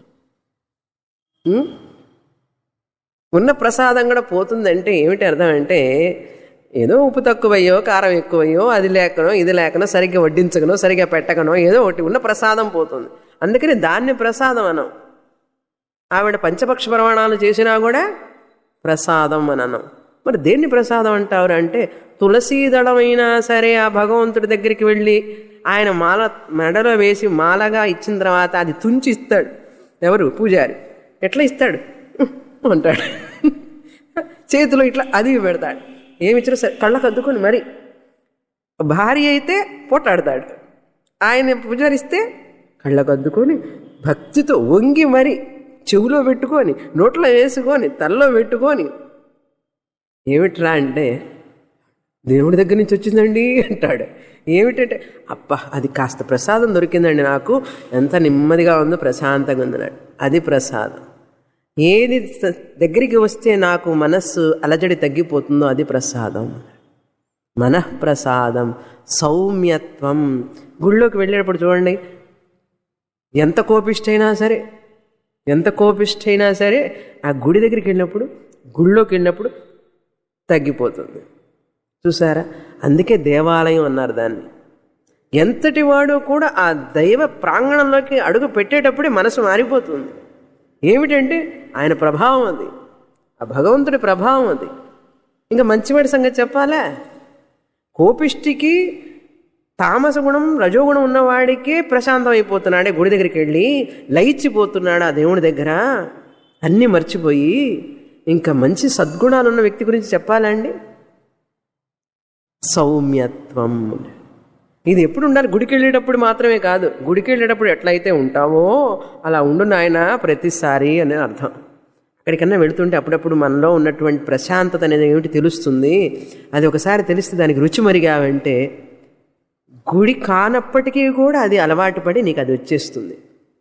Speaker 1: ఉం? ఉన్న ప్రసాదం కూడా పోతుందంటే ఏమిటి అర్థం అంటే ఏదో ఉప్పు తక్కువయ్యో కారం ఎక్కువయ్యో అది లేకనో ఇది లేకనో సరిగ్గా వడ్డించకనో సరిగ్గా పెట్టకనో ఏదో ఒకటి ఉన్న ప్రసాదం పోతుంది అందుకని దాన్ని ప్రసాదం అనం ఆవిడ పంచపక్ష ప్రమాణాలు చేసినా కూడా ప్రసాదం అని అనం మరి దేన్ని ప్రసాదం అంటారు అంటే తులసీ దళమైనా సరే ఆ భగవంతుడి దగ్గరికి వెళ్ళి ఆయన మాల మెడలో వేసి మాలగా ఇచ్చిన తర్వాత అది తుంచి ఇస్తాడు ఎవరు పూజారి ఎట్లా ఇస్తాడు అంటాడు చేతిలో ఇట్లా అది పెడతాడు ఏమి ఇచ్చినా సరే కళ్ళకు అద్దుకొని మరి భార్య అయితే పోటాడతాడు ఆయన పూజారిస్తే కళ్ళకు అద్దుకొని భక్తితో వంగి మరి చెవులో పెట్టుకొని నోట్లో వేసుకొని తలలో పెట్టుకొని ఏమిట్రా అంటే దేవుడి దగ్గర నుంచి వచ్చిందండి అంటాడు ఏమిటంటే అబ్బా అది కాస్త ప్రసాదం దొరికిందండి నాకు ఎంత నెమ్మదిగా ఉందో ప్రశాంతంగా ఉందన్నాడు అది ప్రసాదం ఏది స- దగ్గరికి వస్తే నాకు మనస్సు అలజడి తగ్గిపోతుందో అది ప్రసాదం మనఃప్రసాదం సౌమ్యత్వం గుళ్ళోకి వెళ్ళేటప్పుడు చూడండి ఎంత కోపిష్టైనా సరే ఎంత కోపిష్టైనా సరే ఆ గుడి దగ్గరికి వెళ్ళినప్పుడు గుళ్ళోకి వెళ్ళినప్పుడు తగ్గిపోతుంది చూసారా అందుకే దేవాలయం అన్నారు దాన్ని ఎంతటి వాడు కూడా ఆ దైవ ప్రాంగణంలోకి అడుగు పెట్టేటప్పుడే మనసు మారిపోతుంది ఏమిటంటే ఆయన ప్రభావం అది ఆ భగవంతుడి ప్రభావం అది ఇంకా మంచివాడి సంగతి చెప్పాలా కోపిష్టికి తామస గుణం రజోగుణం ఉన్నవాడికే ప్రశాంతం అయిపోతున్నాడే గుడి దగ్గరికి వెళ్ళి లయిచ్చిపోతున్నాడు ఆ దేవుడి దగ్గర అన్నీ మర్చిపోయి ఇంకా మంచి సద్గుణాలు ఉన్న వ్యక్తి గురించి చెప్పాలండి సౌమ్యత్వం ఇది ఎప్పుడు ఉండాలి గుడికి వెళ్ళేటప్పుడు మాత్రమే కాదు గుడికి వెళ్ళేటప్పుడు ఎట్లయితే ఉంటామో అలా ఉండు నాయన ప్రతిసారి అనే అర్థం అక్కడికన్నా వెళుతుంటే అప్పుడప్పుడు మనలో ఉన్నటువంటి ప్రశాంతత అనేది ఏమిటి తెలుస్తుంది అది ఒకసారి తెలిస్తే దానికి రుచి మరిగావంటే గుడి కానప్పటికీ కూడా అది అలవాటు పడి నీకు అది వచ్చేస్తుంది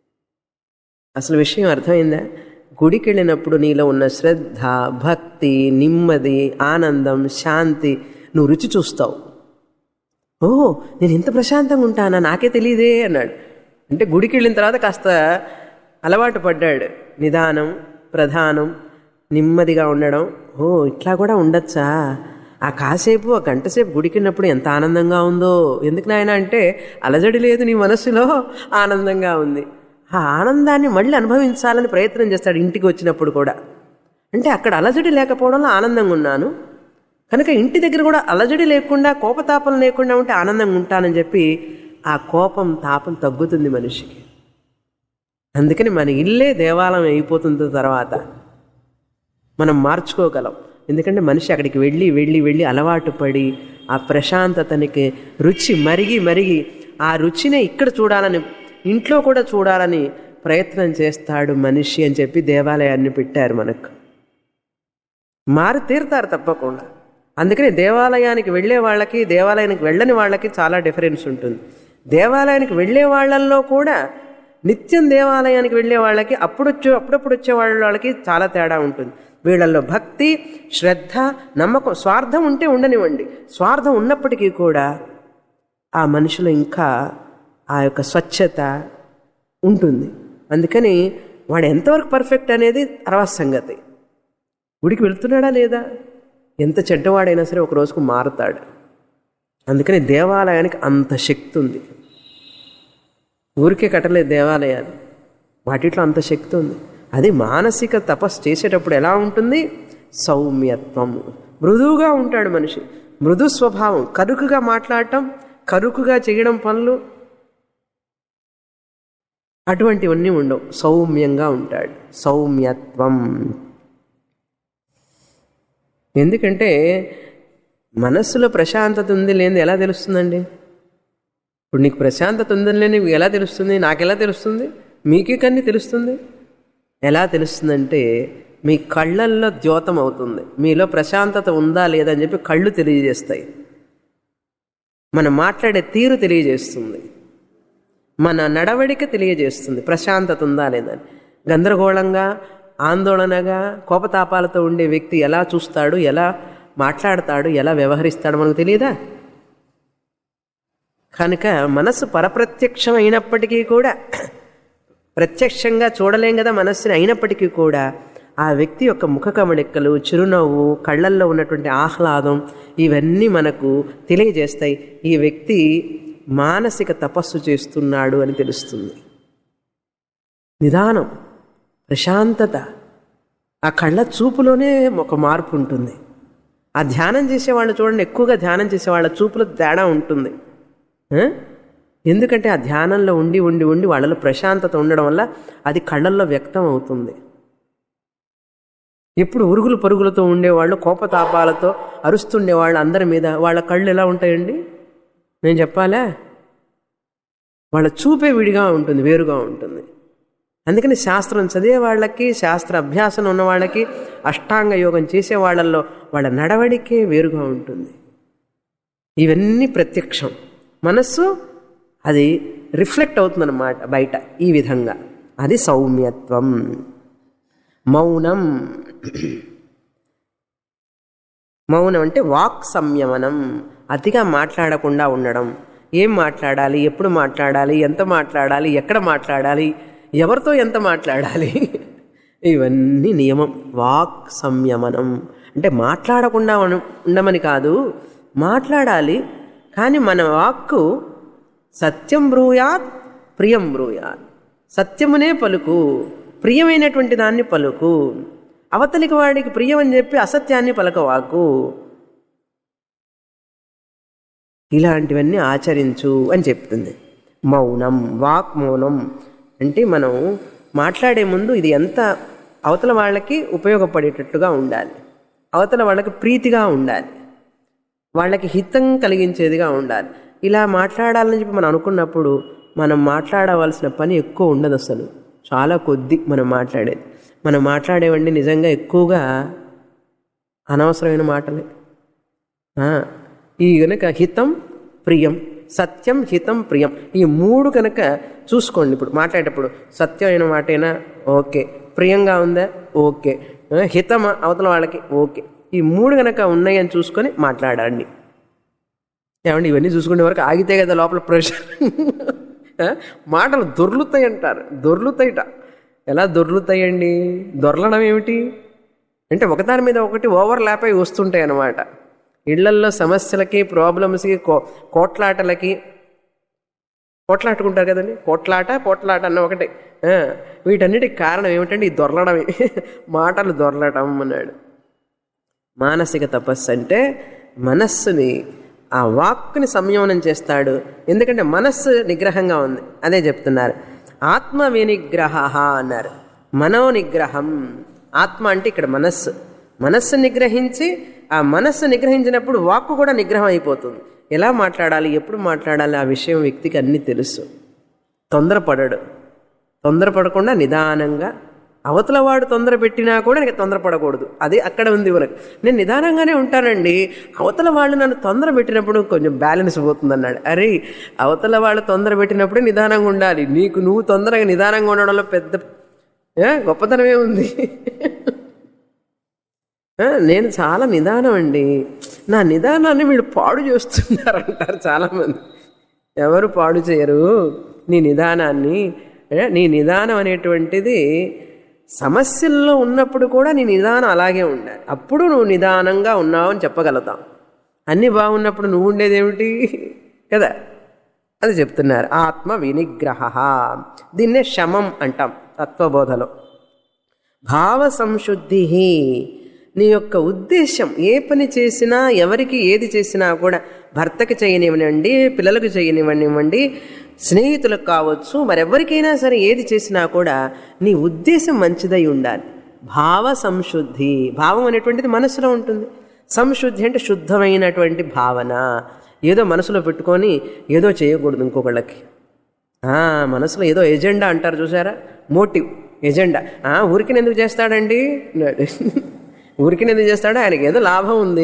Speaker 1: అసలు విషయం అర్థమైందా గుడికి వెళ్ళినప్పుడు నీలో ఉన్న శ్రద్ధ భక్తి నెమ్మది ఆనందం శాంతి నువ్వు రుచి చూస్తావు ఓ నేను ఇంత ప్రశాంతంగా ఉంటానా నాకే తెలియదే అన్నాడు అంటే గుడికి వెళ్ళిన తర్వాత కాస్త అలవాటు పడ్డాడు నిదానం ప్రధానం నెమ్మదిగా ఉండడం ఓ ఇట్లా కూడా ఉండొచ్చా ఆ కాసేపు ఆ గంట సేపు గుడికిన్నప్పుడు ఎంత ఆనందంగా ఉందో ఎందుకు నాయన అంటే అలజడి లేదు నీ మనసులో ఆనందంగా ఉంది ఆ ఆనందాన్ని మళ్ళీ అనుభవించాలని ప్రయత్నం చేస్తాడు ఇంటికి వచ్చినప్పుడు కూడా అంటే అక్కడ అలజడి లేకపోవడంలో ఆనందంగా ఉన్నాను కనుక ఇంటి దగ్గర కూడా అలజడి లేకుండా కోపతాపం లేకుండా ఉంటే ఆనందంగా ఉంటానని చెప్పి ఆ కోపం తాపం తగ్గుతుంది మనిషికి అందుకని మన ఇల్లే దేవాలయం అయిపోతుంది తర్వాత మనం మార్చుకోగలం ఎందుకంటే మనిషి అక్కడికి వెళ్ళి వెళ్ళి వెళ్ళి అలవాటు పడి ఆ ప్రశాంతతనికి రుచి మరిగి మరిగి ఆ రుచిని ఇక్కడ చూడాలని ఇంట్లో కూడా చూడాలని ప్రయత్నం చేస్తాడు మనిషి అని చెప్పి దేవాలయాన్ని పెట్టారు మనకు మారి తీరుతారు తప్పకుండా అందుకని దేవాలయానికి వెళ్ళే వాళ్ళకి దేవాలయానికి వెళ్ళని వాళ్ళకి చాలా డిఫరెన్స్ ఉంటుంది దేవాలయానికి వెళ్ళే వాళ్ళల్లో కూడా నిత్యం దేవాలయానికి వెళ్ళే వాళ్ళకి అప్పుడు వచ్చే అప్పుడప్పుడు వచ్చే వాళ్ళ వాళ్ళకి చాలా తేడా ఉంటుంది వీళ్ళల్లో భక్తి శ్రద్ధ నమ్మకం స్వార్థం ఉంటే ఉండనివ్వండి స్వార్థం ఉన్నప్పటికీ కూడా ఆ మనుషులు ఇంకా ఆ యొక్క స్వచ్ఛత ఉంటుంది అందుకని వాడు ఎంతవరకు పర్ఫెక్ట్ అనేది తర్వాత సంగతి గుడికి వెళ్తున్నాడా లేదా ఎంత చెడ్డవాడైనా సరే ఒక రోజుకు మారుతాడు అందుకని దేవాలయానికి అంత శక్తి ఉంది ఊరికే కట్టలేదు దేవాలయాలు వాటిట్లో అంత శక్తి ఉంది అది మానసిక తపస్సు చేసేటప్పుడు ఎలా ఉంటుంది సౌమ్యత్వం మృదువుగా ఉంటాడు మనిషి మృదు స్వభావం కరుకుగా మాట్లాడటం కరుకుగా చేయడం పనులు అటువంటివన్నీ ఉండవు సౌమ్యంగా ఉంటాడు సౌమ్యత్వం ఎందుకంటే మనస్సులో ప్రశాంతత ఉంది లేని ఎలా తెలుస్తుందండి ఇప్పుడు నీకు ప్రశాంతత ఉందని లేని నీకు ఎలా తెలుస్తుంది నాకెలా తెలుస్తుంది మీకే కన్నీ తెలుస్తుంది ఎలా తెలుస్తుందంటే మీ కళ్ళల్లో ద్యోతం అవుతుంది మీలో ప్రశాంతత ఉందా లేదా అని చెప్పి కళ్ళు తెలియజేస్తాయి మనం మాట్లాడే తీరు తెలియజేస్తుంది మన నడవడిక తెలియజేస్తుంది ప్రశాంతత ఉందా లేదని గందరగోళంగా ఆందోళనగా కోపతాపాలతో ఉండే వ్యక్తి ఎలా చూస్తాడు ఎలా మాట్లాడతాడు ఎలా వ్యవహరిస్తాడు మనకు తెలియదా కనుక మనస్సు పరప్రత్యక్షం అయినప్పటికీ కూడా ప్రత్యక్షంగా చూడలేం కదా మనస్సుని అయినప్పటికీ కూడా ఆ వ్యక్తి యొక్క ముఖ కమలికలు చిరునవ్వు కళ్ళల్లో ఉన్నటువంటి ఆహ్లాదం ఇవన్నీ మనకు తెలియజేస్తాయి ఈ వ్యక్తి మానసిక తపస్సు చేస్తున్నాడు అని తెలుస్తుంది నిదానం ప్రశాంతత ఆ కళ్ళ చూపులోనే ఒక మార్పు ఉంటుంది ఆ ధ్యానం చేసేవాళ్ళు చూడండి ఎక్కువగా ధ్యానం చేసేవాళ్ళ చూపులో తేడా ఉంటుంది ఆ? ఎందుకంటే ఆ ధ్యానంలో ఉండి ఉండి ఉండి వాళ్ళలో ప్రశాంతత ఉండడం వల్ల అది కళ్ళల్లో వ్యక్తం అవుతుంది ఎప్పుడు ఉరుగులు పరుగులతో ఉండేవాళ్ళు కోపతాపాలతో అరుస్తుండేవాళ్ళు అందరి మీద వాళ్ళ కళ్ళు ఎలా ఉంటాయండి నేను చెప్పాలా వాళ్ళ చూపే విడిగా ఉంటుంది వేరుగా ఉంటుంది అందుకని శాస్త్రం చదివే వాళ్ళకి శాస్త్ర అభ్యాసం ఉన్న వాళ్ళకి అష్టాంగ యోగం చేసే వాళ్ళల్లో వాళ్ళ నడవడికే వేరుగా ఉంటుంది ఇవన్నీ ప్రత్యక్షం మనస్సు అది రిఫ్లెక్ట్ అవుతుందన్నమాట బయట ఈ విధంగా అది సౌమ్యత్వం మౌనం మౌనం అంటే వాక్ సంయమనం అతిగా మాట్లాడకుండా ఉండడం ఏం మాట్లాడాలి ఎప్పుడు మాట్లాడాలి ఎంత మాట్లాడాలి ఎక్కడ మాట్లాడాలి ఎవరితో ఎంత మాట్లాడాలి ఇవన్నీ నియమం వాక్ సంయమనం అంటే మాట్లాడకుండా ఉన- ఉండమని కాదు మాట్లాడాలి కానీ మన వాక్కు సత్యం బ్రూయాత్ ప్రియం బ్రూయాత్ సత్యమునే పలుకు ప్రియమైనటువంటి దాన్ని పలుకు అవతలికి వాడికి ప్రియం అని చెప్పి అసత్యాన్ని పలకవాకు ఇలాంటివన్నీ ఆచరించు అని చెప్తుంది మౌనం వాక్ మౌనం అంటే మనం మాట్లాడే ముందు ఇది ఎంత అవతల వాళ్ళకి ఉపయోగపడేటట్టుగా ఉండాలి అవతల వాళ్ళకి ప్రీతిగా ఉండాలి వాళ్ళకి హితం కలిగించేదిగా ఉండాలి ఇలా మాట్లాడాలని చెప్పి మనం అనుకున్నప్పుడు మనం మాట్లాడవలసిన పని ఎక్కువ ఉండదు అసలు చాలా కొద్ది మనం మాట్లాడేది మనం మాట్లాడేవండి నిజంగా ఎక్కువగా అనవసరమైన మాటలే ఆ, ఈ గనక హితం ప్రియం సత్యం హితం ప్రియం ఈ మూడు కనుక చూసుకోండి ఇప్పుడు మాట్లాడేటప్పుడు సత్యమైన మాటైనా ఓకే ప్రియంగా ఉందా ఓకే ఆ, హితం అవతల వాళ్ళకి ఓకే ఈ మూడు కనుక ఉన్నాయని చూసుకొని మాట్లాడండి ఏమండి ఇవన్నీ చూసుకునే వరకు ఆగితే కదా లోపల ప్రెషర్ ఆ, మాటలు దొర్లుతాయి అంటారు దొర్లుతాయిట ఎలా దొర్లుతాయండి దొర్లడం ఏమిటి అంటే ఒకదాని మీద ఒకటి ఓవర్ ల్యాప్ అయి వస్తుంటాయి అన్నమాట ఇళ్లల్లో సమస్యలకి ప్రాబ్లమ్స్కి కో కోట్లాటలకి కోట్లాటుకుంటారు కదండి కోట్లాట పోట్లాట అన్న ఒకటే ఆ, వీటన్నిటికి కారణం ఏమిటంటే ఈ దొరలడమే మాటలు దొరలటం అన్నాడు మానసిక తపస్సు అంటే మనస్సుని ఆ వాక్కుని సంయమనం చేస్తాడు ఎందుకంటే మనస్సు నిగ్రహంగా ఉంది అదే చెప్తున్నారు ఆత్మ వినిగ్రహ అన్నారు మనో నిగ్రహం ఆత్మ అంటే ఇక్కడ మనస్సు మనస్సు నిగ్రహించి ఆ మనస్సు నిగ్రహించినప్పుడు వాక్కు కూడా నిగ్రహం అయిపోతుంది ఎలా మాట్లాడాలి ఎప్పుడు మాట్లాడాలి ఆ విషయం వ్యక్తికి అన్నీ తెలుసు తొందరపడడు తొందరపడకుండా నిదానంగా అవతల వాడు తొందర పెట్టినా కూడా నాకు తొందరపడకూడదు అది అక్కడ ఉంది మనకు నేను నిదానంగానే ఉంటానండి అవతల వాళ్ళు నన్ను తొందర పెట్టినప్పుడు కొంచెం బ్యాలెన్స్ పోతుంది అన్నాడు అరే అవతల వాళ్ళు తొందర పెట్టినప్పుడే నిదానంగా ఉండాలి నీకు నువ్వు తొందరగా నిదానంగా ఉండడంలో పెద్ద ఏ, గొప్పతనమే ఉంది ఆ, నేను చాలా నిదానం అండి నా నిదానాన్ని వీళ్ళు పాడు చేస్తున్నారంటారు చాలామంది ఎవరు పాడు చేయరు నీ నిదానాన్ని ఏ, నీ నిదానం అనేటువంటిది సమస్యల్లో ఉన్నప్పుడు కూడా నీ నిదానం అలాగే ఉండాలి అప్పుడు నువ్వు నిదానంగా ఉన్నావు అని చెప్పగలుగుతాం అన్నీ బాగున్నప్పుడు నువ్వు ఉండేదేమిటి కదా అది చెప్తున్నారు ఆత్మ వినిగ్రహ దీన్నే శమం అంటాం తత్వబోధలో భావ సంశుద్ధి నీ యొక్క ఉద్దేశం ఏ పని చేసినా ఎవరికి ఏది చేసినా కూడా భర్తకి చేయనివ్వనివ్వండి పిల్లలకు చేయనివ్వనివ్వండి స్నేహితులకు కావచ్చు మరెవరికైనా సరే ఏది చేసినా కూడా నీ ఉద్దేశం మంచిదై ఉండాలి భావ సంశుద్ధి భావం అనేటువంటిది మనసులో ఉంటుంది సంశుద్ధి అంటే శుద్ధమైనటువంటి భావన ఏదో మనసులో పెట్టుకొని ఏదో చేయకూడదు ఇంకొకళ్ళకి ఆ, మనసులో ఏదో ఎజెండా అంటారు చూసారా మోటివ్ ఎజెండా ఆ, ఊరికిని ఎందుకు చేస్తాడండి అన్నాడు. ఊరికిని ఎందుకు చేస్తాడు ఆయనకి ఏదో లాభం ఉంది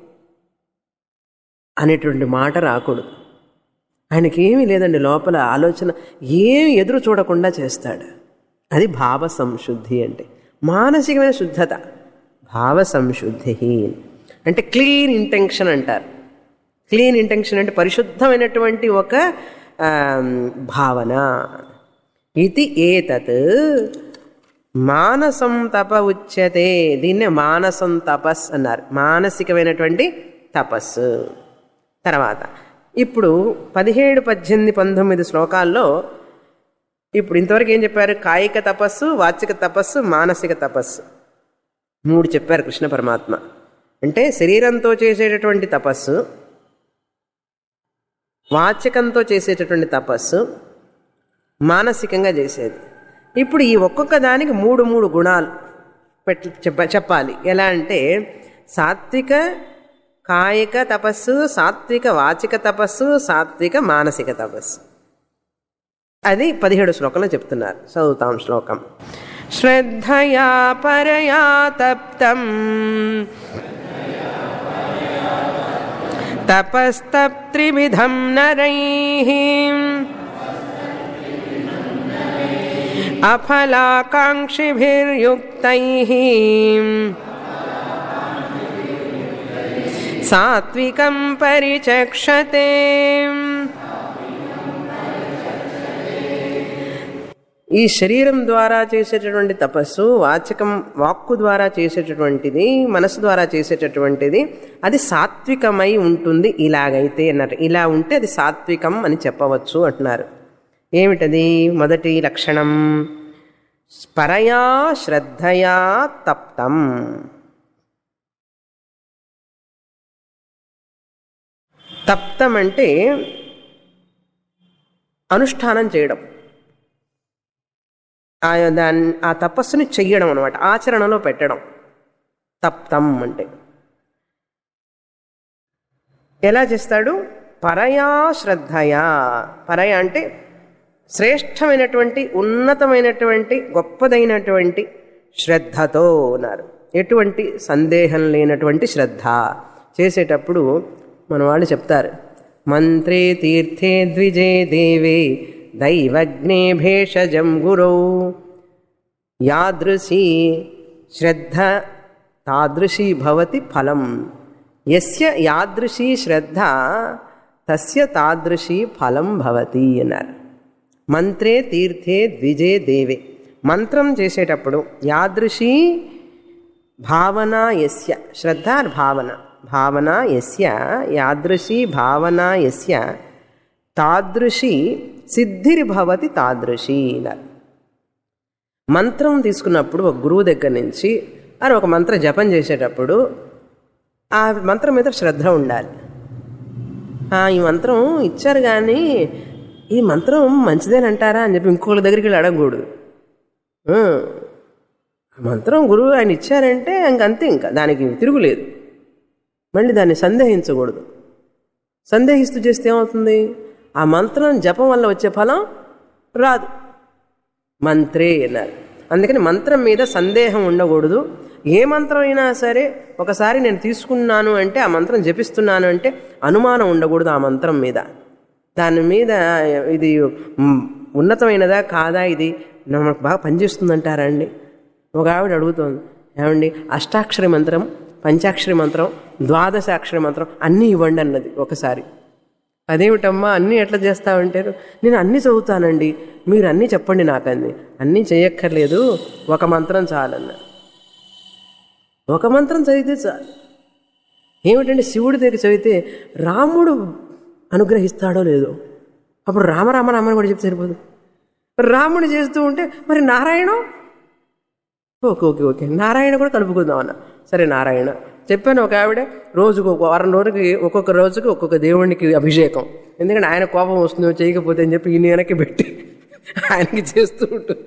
Speaker 1: అనేటువంటి మాట రాకూడదు ఆయనకి ఏమీ లేదండి లోపల ఆలోచన ఏం ఎదురు చూడకుండా చేస్తాడు అది భావ సంశుద్ధి అంటే మానసికమైన శుద్ధత భావ సంశుద్ధి అంటే క్లీన్ ఇంటెన్షన్ అంటారు క్లీన్ ఇంటెన్షన్ అంటే పరిశుద్ధమైనటువంటి ఒక ఆ, భావన ఇది ఏతత్ మానసం తప ఉచ్యతే దీన్నే మానసం తపస్ అన్నారు మానసికమైనటువంటి తపస్సు తర్వాత ఇప్పుడు పదిహేడు పద్దెనిమిది పంతొమ్మిది శ్లోకాల్లో ఇప్పుడు ఇంతవరకు ఏం చెప్పారు కాయిక తపస్సు వాచిక తపస్సు మానసిక తపస్సు మూడు చెప్పారు కృష్ణ పరమాత్మ అంటే శరీరంతో చేసేటటువంటి తపస్సు వాచకంతో చేసేటటువంటి తపస్సు మానసికంగా చేసేది ఇప్పుడు ఈ ఒక్కొక్క దానికి మూడు మూడు గుణాలు పెట్టి చెప్ప చెప్పాలి ఎలా అంటే సాత్విక కాయిక తపస్సు సాత్విక వాచిక తపస్సు సాత్విక మానసిక తపస్సు అది పదిహేడు శ్లోకంలో చెప్తున్నారు చదువుతాం శ్లోకం శ్రద్ధయా పరయా తప్తం తపస్తప్త్రివిధం నరై అఫలాకాంక్షిభిర్యుక్తై సాత్వికం పరిచక్షతే ఈ శరీరం ద్వారా చేసేటటువంటి తపస్సు వాచకం వాక్కు ద్వారా చేసేటటువంటిది మనసు ద్వారా చేసేటటువంటిది అది సాత్వికమై ఉంటుంది ఇలాగైతే అన్నారు ఇలా ఉంటే అది సాత్వికం అని చెప్పవచ్చు అంటున్నారు ఏమిటది మొదటి లక్షణం పరయా శ్రద్ధయా తప్తం తప్తం అంటే అనుష్ఠానం చేయడం ఆ దాన్ని ఆ తపస్సుని చెయ్యడం అనమాట ఆచరణలో పెట్టడం తప్తం అంటే ఎలా చేస్తాడు పరయా శ్రద్ధయా పరయ అంటే శ్రేష్టమైనటువంటి ఉన్నతమైనటువంటి గొప్పదైనటువంటి శ్రద్ధతో ఉన్నారు ఎటువంటి సందేహం లేనటువంటి శ్రద్ధ చేసేటప్పుడు మన వాళ్ళు చెప్తారు మంత్రే తీర్థే ద్విజే దేవే దైవజ్ఞే భేషజం గురౌ యాదృశీ శ్రద్ధ తాదృశీ భవతి ఫలం ఎస్య యాదృశీ శ్రద్ధ తస్య తాదృశీ ఫలం భవతి అన్నారు మంత్రే తీర్థే ద్విజే దేవే మంత్రం చేసేటప్పుడు యాదృశీ భావన ఎస్య శ్రద్ధ భావన భావన ఎస్య యాదృశీ భావన ఎస్య తాదృశి సిద్ధిర్భవతి తాదృశి అన్నారు మంత్రం తీసుకున్నప్పుడు ఒక గురువు దగ్గర నుంచి అని ఒక మంత్ర జపం చేసేటప్పుడు ఆ మంత్రం మీద శ్రద్ధ ఉండాలి ఈ మంత్రం ఇచ్చారు కానీ ఈ మంత్రం మంచిదేనంటారా అని చెప్పి ఇంకొకరి దగ్గరికి వెళ్ళి అడగకూడదు మంత్రం గురువు ఆయన ఇచ్చారంటే ఇంకంతే ఇంకా దానికి తిరుగులేదు మళ్ళీ దాన్ని సందేహించకూడదు సందేహిస్తూ చేస్తే ఏమవుతుంది ఆ మంత్రం జపం వల్ల వచ్చే ఫలం రాదు మంత్రే అన్నారు అందుకని మంత్రం మీద సందేహం ఉండకూడదు ఏ మంత్రం అయినా సరే ఒకసారి నేను తీసుకున్నాను అంటే ఆ మంత్రం జపిస్తున్నాను అంటే అనుమానం ఉండకూడదు ఆ మంత్రం మీద దాని మీద ఇది ఉన్నతమైనదా కాదా ఇది మనకు బాగా పనిచేస్తుందంటారా అండి ఒక ఆవిడ అడుగుతోంది ఏమండి అష్టాక్షరి మంత్రం పంచాక్షరి మంత్రం ద్వాదశాక్షరి మంత్రం అన్నీ ఇవ్వండి అన్నది ఒకసారి అదేమిటమ్మా అన్నీ ఎట్లా చేస్తామంటారు నేను అన్నీ చదువుతానండి మీరు అన్నీ చెప్పండి నాకంది అన్నీ చేయక్కర్లేదు ఒక మంత్రం చాలన్న ఒక మంత్రం చదివితే చాలు ఏమిటంటే శివుడి దగ్గర చదివితే రాముడు అనుగ్రహిస్తాడో లేదో అప్పుడు రామరామ రామని కూడా చెప్తే సరిపోదు రాముడు చేస్తూ ఉంటే మరి Narayana okay okay okay Narayana కూడా కలుపుకుందాం అన్న సరే నారాయణ చెప్పాను ఒక ఆవిడ రోజుకు ఒక వారం రోజుకి ఒక్కొక్క రోజుకి ఒక్కొక్క దేవునికి అభిషేకం ఎందుకంటే ఆయన కోపం వస్తుందో చేయకపోతే అని చెప్పి ఈయన వెనక్కి పెట్టి ఆయనకి చేస్తూ ఉంటుంది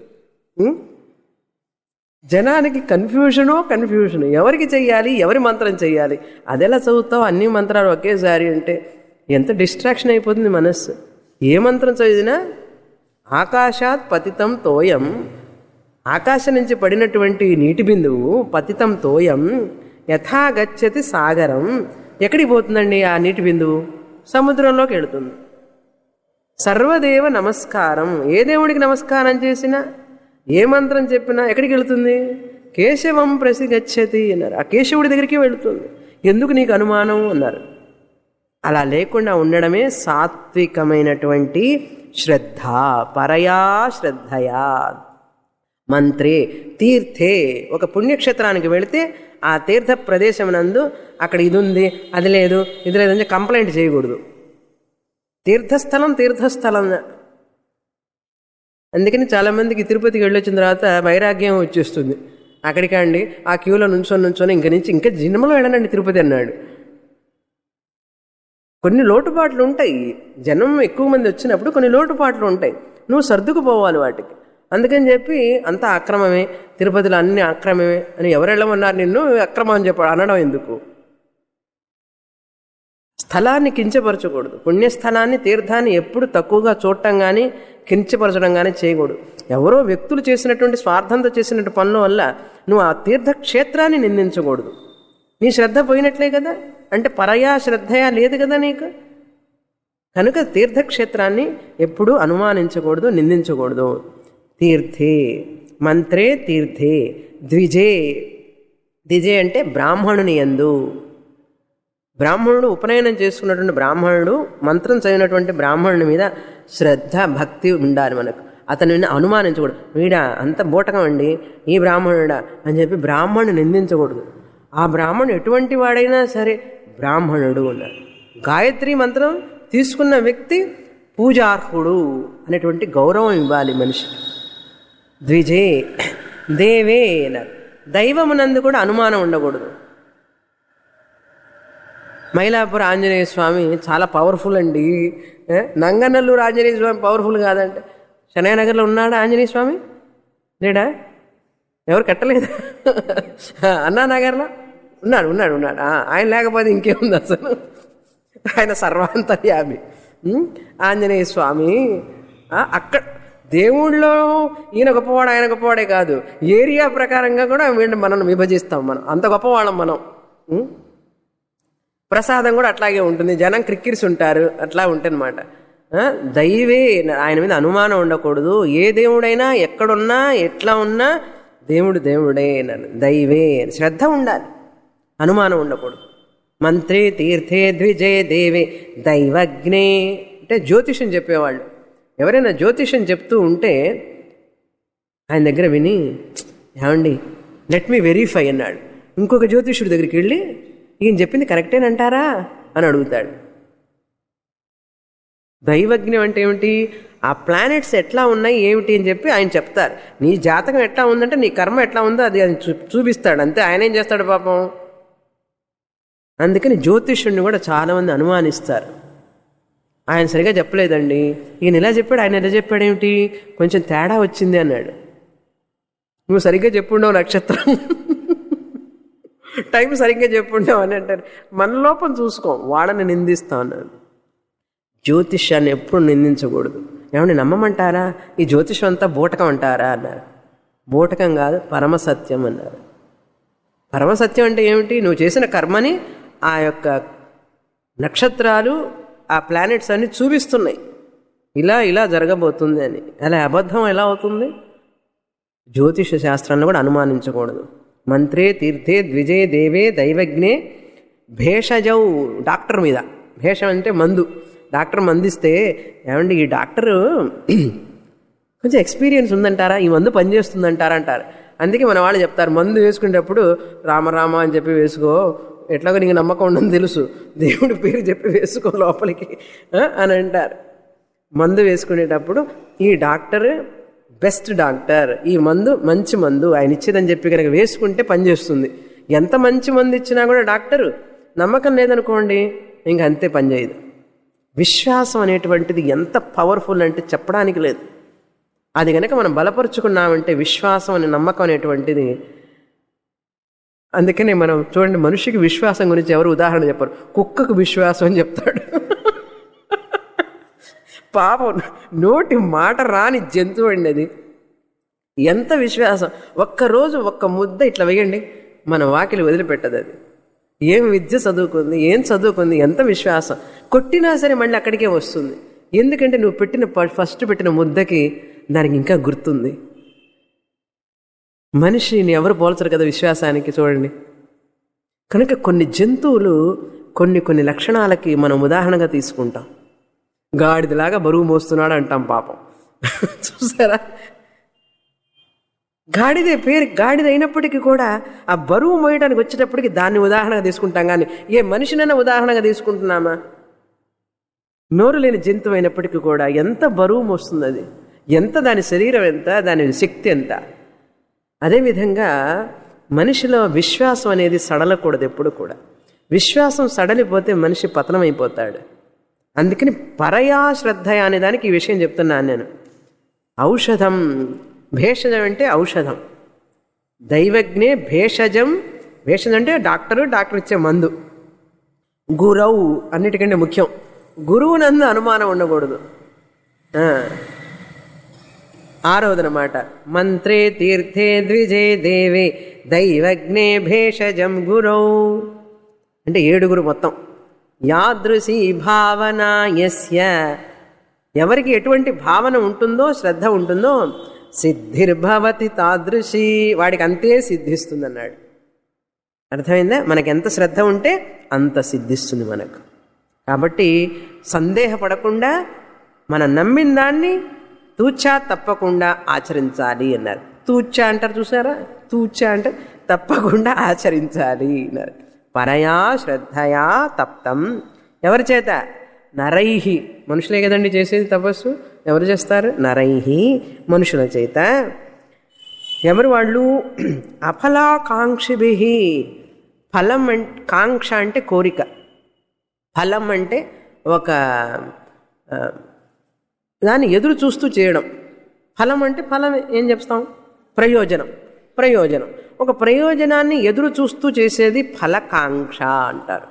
Speaker 1: జనానికి కన్ఫ్యూషనో కన్ఫ్యూషన్ ఎవరికి చెయ్యాలి ఎవరి మంత్రం చెయ్యాలి అదెలా చదువుతావు అన్ని మంత్రాలు ఒకేసారి అంటే ఎంత డిస్ట్రాక్షన్ అయిపోతుంది మనస్సు ఏ మంత్రం చదివినా ఆకాశాత్ పతితం తోయం ఆకాశం నుంచి పడినటువంటి నీటి బిందువు పతితం తోయం యథా గచ్చతి సాగరం ఎక్కడికి పోతుందండి ఆ నీటి బిందువు సముద్రంలోకి వెళుతుంది సర్వదేవ నమస్కారం ఏ దేవుడికి నమస్కారం చేసినా ఏ మంత్రం చెప్పినా ఎక్కడికి వెళుతుంది కేశవం ప్రసిగచ్చతి అన్నారు ఆ కేశవుడి దగ్గరికి వెళుతుంది ఎందుకు నీకు అనుమానం అన్నారు అలా లేకుండా ఉండడమే సాత్వికమైనటువంటి శ్రద్ధ పరయా శ్రద్ధయా మంత్రే తీర్థే ఒక పుణ్యక్షేత్రానికి వెళితే ఆ తీర్థ ప్రదేశం నందు అక్కడ ఇది ఉంది అది లేదు ఇది లేదని కంప్లైంట్ చేయకూడదు తీర్థస్థలం తీర్థస్థలం అందుకని చాలామందికి తిరుపతికి వెళ్ళొచ్చిన తర్వాత వైరాగ్యం వచ్చేస్తుంది అక్కడికా అండి ఆ క్యూలో నుంచొని నుంచొని ఇంక నుంచి ఇంకా జన్మలో వెళ్ళనండి తిరుపతి అన్నాడు కొన్ని లోటుపాట్లు ఉంటాయి జనం ఎక్కువ మంది వచ్చినప్పుడు కొన్ని లోటుపాట్లు ఉంటాయి నువ్వు సర్దుకుపోవాలి వాటికి అందుకని చెప్పి అంతా అక్రమమే తిరుపతిలో అన్ని అక్రమమే అని ఎవరు వెళ్ళమన్నారు నిన్ను అక్రమం అని చెప్పాడు అనడం ఎందుకు స్థలాన్ని కించపరచకూడదు పుణ్యస్థలాన్ని తీర్థాన్ని ఎప్పుడు తక్కువగా చూడటం కానీ కించపరచడం కానీ చేయకూడదు ఎవరో వ్యక్తులు చేసినటువంటి స్వార్థంతో చేసినట్టు పనుల వల్ల నువ్వు ఆ తీర్థక్షేత్రాన్ని నిందించకూడదు నీ శ్రద్ధ పోయినట్లే కదా అంటే పరయా శ్రద్ధయా లేదు కదా నీకు కనుక తీర్థక్షేత్రాన్ని ఎప్పుడూ అనుమానించకూడదు నిందించకూడదు తీర్థే మంత్రే తీర్థే ద్విజే ద్విజే అంటే బ్రాహ్మణుని ఎందు బ్రాహ్మణుడు ఉపనయనం చేసుకున్నటువంటి బ్రాహ్మణుడు మంత్రం చదివినటువంటి బ్రాహ్మణుని మీద శ్రద్ధ భక్తి ఉండాలి మనకు అతనిని అనుమానించకూడదు వీడా అంత బూటకం అండి ఈ బ్రాహ్మణుడా అని చెప్పి బ్రాహ్మణుని నిందించకూడదు ఆ బ్రాహ్మణుడు ఎటువంటి వాడైనా సరే బ్రాహ్మణుడు అన్నారు గాయత్రి మంత్రం తీసుకున్న వ్యక్తి పూజార్హుడు అనేటువంటి గౌరవం ఇవ్వాలి మనిషికి ద్విజే దేవే అన్నారు దైవమునందు కూడా అనుమానం ఉండకూడదు మైలాపుర ఆంజనేయ స్వామి చాలా పవర్ఫుల్ అండి ఏ? నంగనల్లూరు ఆంజనేయ స్వామి పవర్ఫుల్ కాదంటే శనగనగర్లో ఉన్నాడా ఆంజనేయ స్వామి లేడా ఎవరు కట్టలేదా అన్నానగర్లో ఉన్నాడు ఉన్నాడు ఉన్నాడు ఆ, ఆయన లేకపోతే ఇంకేముంది అసలు ఆయన సర్వాంతర్యామి ఉం? ఆంజనేయ స్వామి ఆ, అక్కడ దేవుళ్ళో ఈయన గొప్పవాడు ఆయన గొప్పవాడే కాదు ఏరియా ప్రకారంగా కూడా వీళ్ళని మనం విభజిస్తాం మనం అంత గొప్పవాళ్ళం మనం ఉం? ప్రసాదం కూడా అట్లాగే ఉంటుంది జనం క్రిక్కిరిసి ఉంటారు అట్లా ఉంటుందన్నమాట ఆ, దైవే ఆయన మీద అనుమానం ఉండకూడదు ఏ దేవుడైనా ఎక్కడున్నా ఎట్లా ఉన్నా దేవుడు దేవుడే అన్నాను దైవే శ్రద్ధ ఉండాలి అనుమానం ఉండకూడదు మంత్రే తీర్థే ద్విజే దేవే దైవజ్ఞే అంటే జ్యోతిషం చెప్పేవాళ్ళు ఎవరైనా జ్యోతిషం చెప్తూ ఉంటే ఆయన దగ్గర విని ఏమండి లెట్ మీ వెరిఫై అన్నాడు ఇంకొక జ్యోతిషుడి దగ్గరికి వెళ్ళి ఈయన చెప్పింది కరెక్టేనంటారా అని అడుగుతాడు దైవజ్ఞం అంటే ఏమిటి ఆ ప్లానెట్స్ ఎట్లా ఉన్నాయి ఏమిటి అని చెప్పి ఆయన చెప్తారు నీ జాతకం ఎట్లా ఉందంటే నీ కర్మ ఎట్లా ఉందో అది ఆయన చూ చూపిస్తాడు అంతే ఆయన ఏం చేస్తాడు పాపం అందుకని జ్యోతిష్యుడిని కూడా చాలామంది అనుమానిస్తారు ఆయన సరిగా చెప్పలేదండి ఈయన ఇలా చెప్పాడు ఆయన ఎలా చెప్పాడు ఏమిటి కొంచెం తేడా వచ్చింది అన్నాడు నువ్వు సరిగ్గా చెప్పుండవు నక్షత్రం టైం సరిగ్గా చెప్పుండవు అని అంటారు మన లోపం చూసుకో వాళ్ళని నిందిస్తా అన్నాడు జ్యోతిష్యాన్ని ఎప్పుడు నిందించకూడదు ఏమండి నమ్మమంటారా ఈ జ్యోతిషం అంతా బూటకం అంటారా అన్నారు బూటకం కాదు పరమసత్యం అన్నారు పరమసత్యం అంటే ఏమిటి నువ్వు చేసిన కర్మని ఆ యొక్క నక్షత్రాలు ఆ ప్లానెట్స్ అన్ని చూపిస్తున్నాయి ఇలా ఇలా జరగబోతుంది అని అలా అబద్ధం ఎలా అవుతుంది జ్యోతిష శాస్త్రాన్ని కూడా అనుమానించకూడదు మంత్రే తీర్థే ద్విజే దేవే దైవజ్ఞే భేషజౌ డాక్టర్ మీద భేషం అంటే మందు డాక్టర్ మందిస్తే ఏమండి ఈ డాక్టరు కొంచెం ఎక్స్పీరియన్స్ ఉందంటారా ఈ మందు పనిచేస్తుందంటారా అంటారు అందుకే మన వాళ్ళు చెప్తారు మందు వేసుకునేటప్పుడు రామరామ అని చెప్పి వేసుకో ఎట్లాగో నీకు నమ్మకం ఉండని తెలుసు దేవుడి పేరు చెప్పి వేసుకో లోపలికి ఆ, అని అంటారు మందు వేసుకునేటప్పుడు ఈ డాక్టర్ బెస్ట్ డాక్టర్ ఈ మందు మంచి మందు ఆయన ఇచ్చేదని చెప్పి కనుక వేసుకుంటే పనిచేస్తుంది ఎంత మంచి మందు ఇచ్చినా కూడా డాక్టరు నమ్మకం లేదనుకోండి ఇంక అంతే పనిచేయదు విశ్వాసం అనేటువంటిది ఎంత పవర్ఫుల్ అంటే చెప్పడానికి లేదు అది కనుక మనం బలపరుచుకున్నామంటే విశ్వాసం అనే నమ్మకం అనేటువంటిది అందుకనే మనం చూడండి మనిషికి విశ్వాసం గురించి ఎవరు ఉదాహరణ చెప్పరు కుక్కకు విశ్వాసం అని చెప్తాడు పాపం నోటి మాట రాని జంతువు అండి అది ఎంత విశ్వాసం ఒక్కరోజు ఒక్క ముద్ద ఇట్లా వేయండి మన వాకిలి వదిలిపెట్టదు అది ఏం విద్య చదువుకుంది ఏం చదువుకుంది ఎంత విశ్వాసం కొట్టినా సరే మళ్ళీ అక్కడికే వస్తుంది ఎందుకంటే నువ్వు పెట్టిన ప- ఫస్ట్ పెట్టిన ముద్దకి దానికి ఇంకా గుర్తుంది మనిషిని ఎవరు పోల్చరు కదా విశ్వాసానికి చూడండి కనుక కొన్ని జంతువులు కొన్ని కొన్ని లక్షణాలకి మనం ఉదాహరణగా తీసుకుంటాం గాడిదలాగా బరువు మోస్తున్నాడు అంటాం పాపం చూసారా గాడిదే పేరు గాడిద అయినప్పటికీ కూడా ఆ బరువు మోయడానికి వచ్చేటప్పటికి దాన్ని ఉదాహరణగా తీసుకుంటాం కానీ ఏ మనిషినైనా ఉదాహరణగా తీసుకుంటున్నామా నోరు లేని జంతువు అయినప్పటికీ కూడా ఎంత బరువు మోస్తుంది అది ఎంత దాని శరీరం ఎంత దాని శక్తి ఎంత అదేవిధంగా మనిషిలో విశ్వాసం అనేది సడలకూడదు ఎప్పుడు కూడా విశ్వాసం సడలిపోతే మనిషి పతనమైపోతాడు అందుకని పరయా శ్రద్ధయ అనే దానికి ఈ విషయం చెప్తున్నాను నేను ఔషధం భేషజం అంటే ఔషధం దైవజ్ఞే భేషజం భేషజం అంటే డాక్టరు డాక్టర్ ఇచ్చే మందు గురవు అన్నిటికంటే ముఖ్యం గురువు నందు అనుమానం ఉండకూడదు ఆ. ఆరోదనమాట మంత్రే తీర్థే ద్విజే దేవే దైవజ్ఞే భేషజం గురౌ అంటే ఏడుగురు మొత్తం యాదృశీ భావన యస్య ఎవరికి ఎటువంటి భావన ఉంటుందో శ్రద్ధ ఉంటుందో సిద్ధిర్భవతి తాదృశి వాడికి అంతే సిద్ధిస్తుంది అన్నాడు అర్థమైందా మనకి ఎంత శ్రద్ధ ఉంటే అంత సిద్ధిస్తుంది మనకు కాబట్టి సందేహపడకుండా మనం నమ్మిన దాన్ని తూచా తప్పకుండా ఆచరించాలి అన్నారు తూచా అంటారు చూసారా తూచా అంటే తప్పకుండా ఆచరించాలి అన్నారు పరయా శ్రద్ధయా తప్తం ఎవరి చేత నరైహి మనుషులే కదండి చేసేది తపస్సు ఎవరు చేస్తారు నరైహి మనుషుల చేత ఎవరు వాళ్ళు అఫలాకాంక్షిభి ఫలం అంటే కాంక్ష అంటే కోరిక ఫలం అంటే ఒక ఆ, దాన్ని ఎదురు చూస్తూ చేయడం ఫలం అంటే ఫలం ఏం చెప్తాం ప్రయోజనం ప్రయోజనం ఒక ప్రయోజనాన్ని ఎదురు చూస్తూ చేసేది ఫలకాంక్ష అంటారు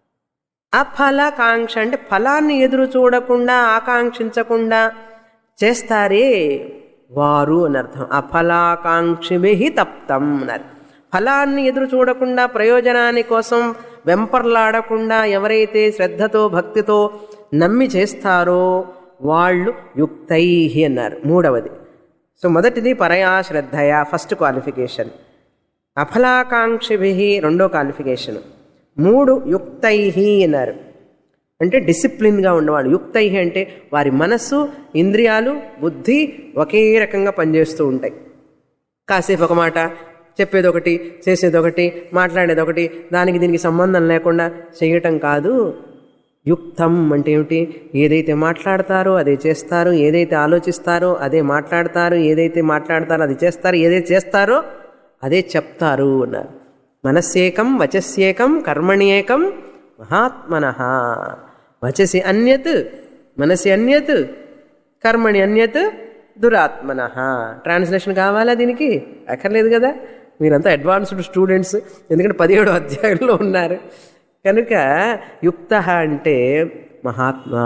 Speaker 1: అఫలకాంక్ష అంటే ఫలాన్ని ఎదురు చూడకుండా ఆకాంక్షించకుండా చేస్తారే వారు అని అర్థం అఫలాకాంక్షిభి తప్తం అన్నారు ఫలాన్ని ఎదురు చూడకుండా ప్రయోజనాన్ని కోసం వెంపర్లాడకుండా ఎవరైతే శ్రద్ధతో భక్తితో నమ్మి చేస్తారో వాళ్ళు యుక్తై అన్నారు మూడవది సో మొదటిది పరయా శ్రద్ధయ ఫస్ట్ క్వాలిఫికేషన్ అఫలాకాంక్షిభి రెండో క్వాలిఫికేషన్ మూడు యుక్తై అన్నారు అంటే డిసిప్లిన్గా ఉన్నవాళ్ళు యుక్తై అంటే వారి మనస్సు ఇంద్రియాలు బుద్ధి ఒకే రకంగా పనిచేస్తూ ఉంటాయి కాసేపు ఒక మాట చెప్పేది ఒకటి చేసేది ఒకటి మాట్లాడేది ఒకటి దానికి దీనికి సంబంధం లేకుండా చేయటం కాదు యుక్తం అంటే ఏమిటి ఏదైతే మాట్లాడతారో అదే చేస్తారు ఏదైతే ఆలోచిస్తారో అదే మాట్లాడతారు ఏదైతే మాట్లాడతారో అది చేస్తారు ఏదైతే చేస్తారో అదే చెప్తారు అన్నారు మనస్సేకం వచస్యేకం కర్మణి ఏకం మహాత్మన వచసి అన్యత్ మనసి అన్యత్ కర్మణి అన్యత్ దురాత్మన ట్రాన్స్లేషన్ కావాలా దీనికి అక్కర్లేదు కదా మీరంతా అడ్వాన్స్డ్ స్టూడెంట్స్ ఎందుకంటే పదిహేడు అధ్యాయంలో ఉన్నారు కనుక యుక్త అంటే మహాత్మా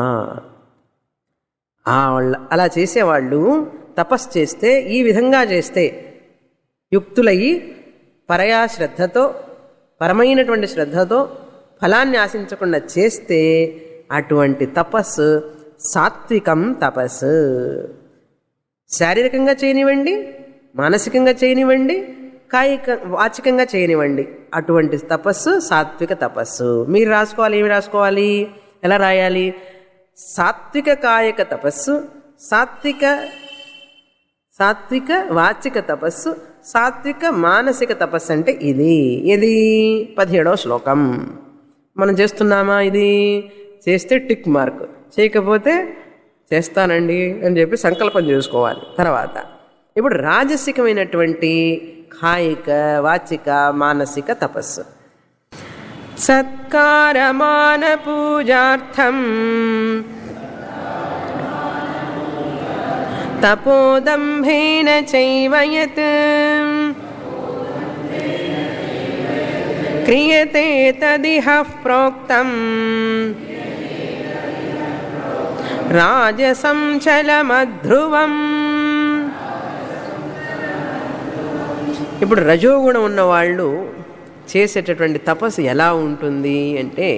Speaker 1: ఆ వాళ్ళ అలా చేసేవాళ్ళు తపస్సు చేస్తే ఈ విధంగా చేస్తే యుక్తులయ్యి పరయా శ్రద్ధతో పరమైనటువంటి శ్రద్ధతో ఫలాన్ని ఆశించకుండా చేస్తే అటువంటి తపస్సు సాత్వికం తపస్సు శారీరకంగా చేయనివ్వండి మానసికంగా చేయనివ్వండి కాయిక వాచికంగా చేయనివ్వండి అటువంటి తపస్సు సాత్విక తపస్సు మీరు రాసుకోవాలి ఏమి రాసుకోవాలి ఎలా రాయాలి సాత్విక కాయక తపస్సు సాత్విక సాత్విక వాచిక తపస్సు సాత్విక మానసిక తపస్సు అంటే ఇది ఇది పదిహేడవ శ్లోకం మనం చేస్తున్నామా ఇది చేస్తే టిక్ మార్క్ చేయకపోతే చేస్తానండి అని చెప్పి సంకల్పం చేసుకోవాలి తర్వాత ఇప్పుడు రాజసికమైనటువంటి కాయిక వాచిక మానసిక తపస్సు సత్కారమాన పూజార్థం తపోదంభేన చైవ యత్ క్రియతే తదిహ ప్రోక్తం రాజసంచలమధ్రువం ఇప్పుడు రజోగుణం ఉన్న వాళ్ళు చేసేటటువంటి తపస్సు ఎలా ఉంటుంది అంటే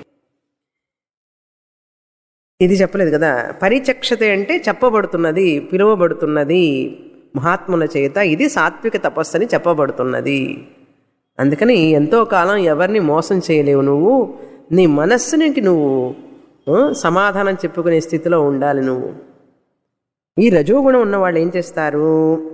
Speaker 1: ఇది చెప్పలేదు కదా పరిచక్షతే అంటే చెప్పబడుతున్నది పిలువబడుతున్నది మహాత్ముల చేత ఇది సాత్విక తపస్సు అని చెప్పబడుతున్నది అందుకని ఎంతో కాలం ఎవరిని మోసం చేయలేవు నువ్వు నీ మనస్సునికి నువ్వు ఆ, సమాధానం చెప్పుకునే స్థితిలో ఉండాలి నువ్వు ఈ రజోగుణం ఉన్న వాళ్ళు ఏం చేస్తారు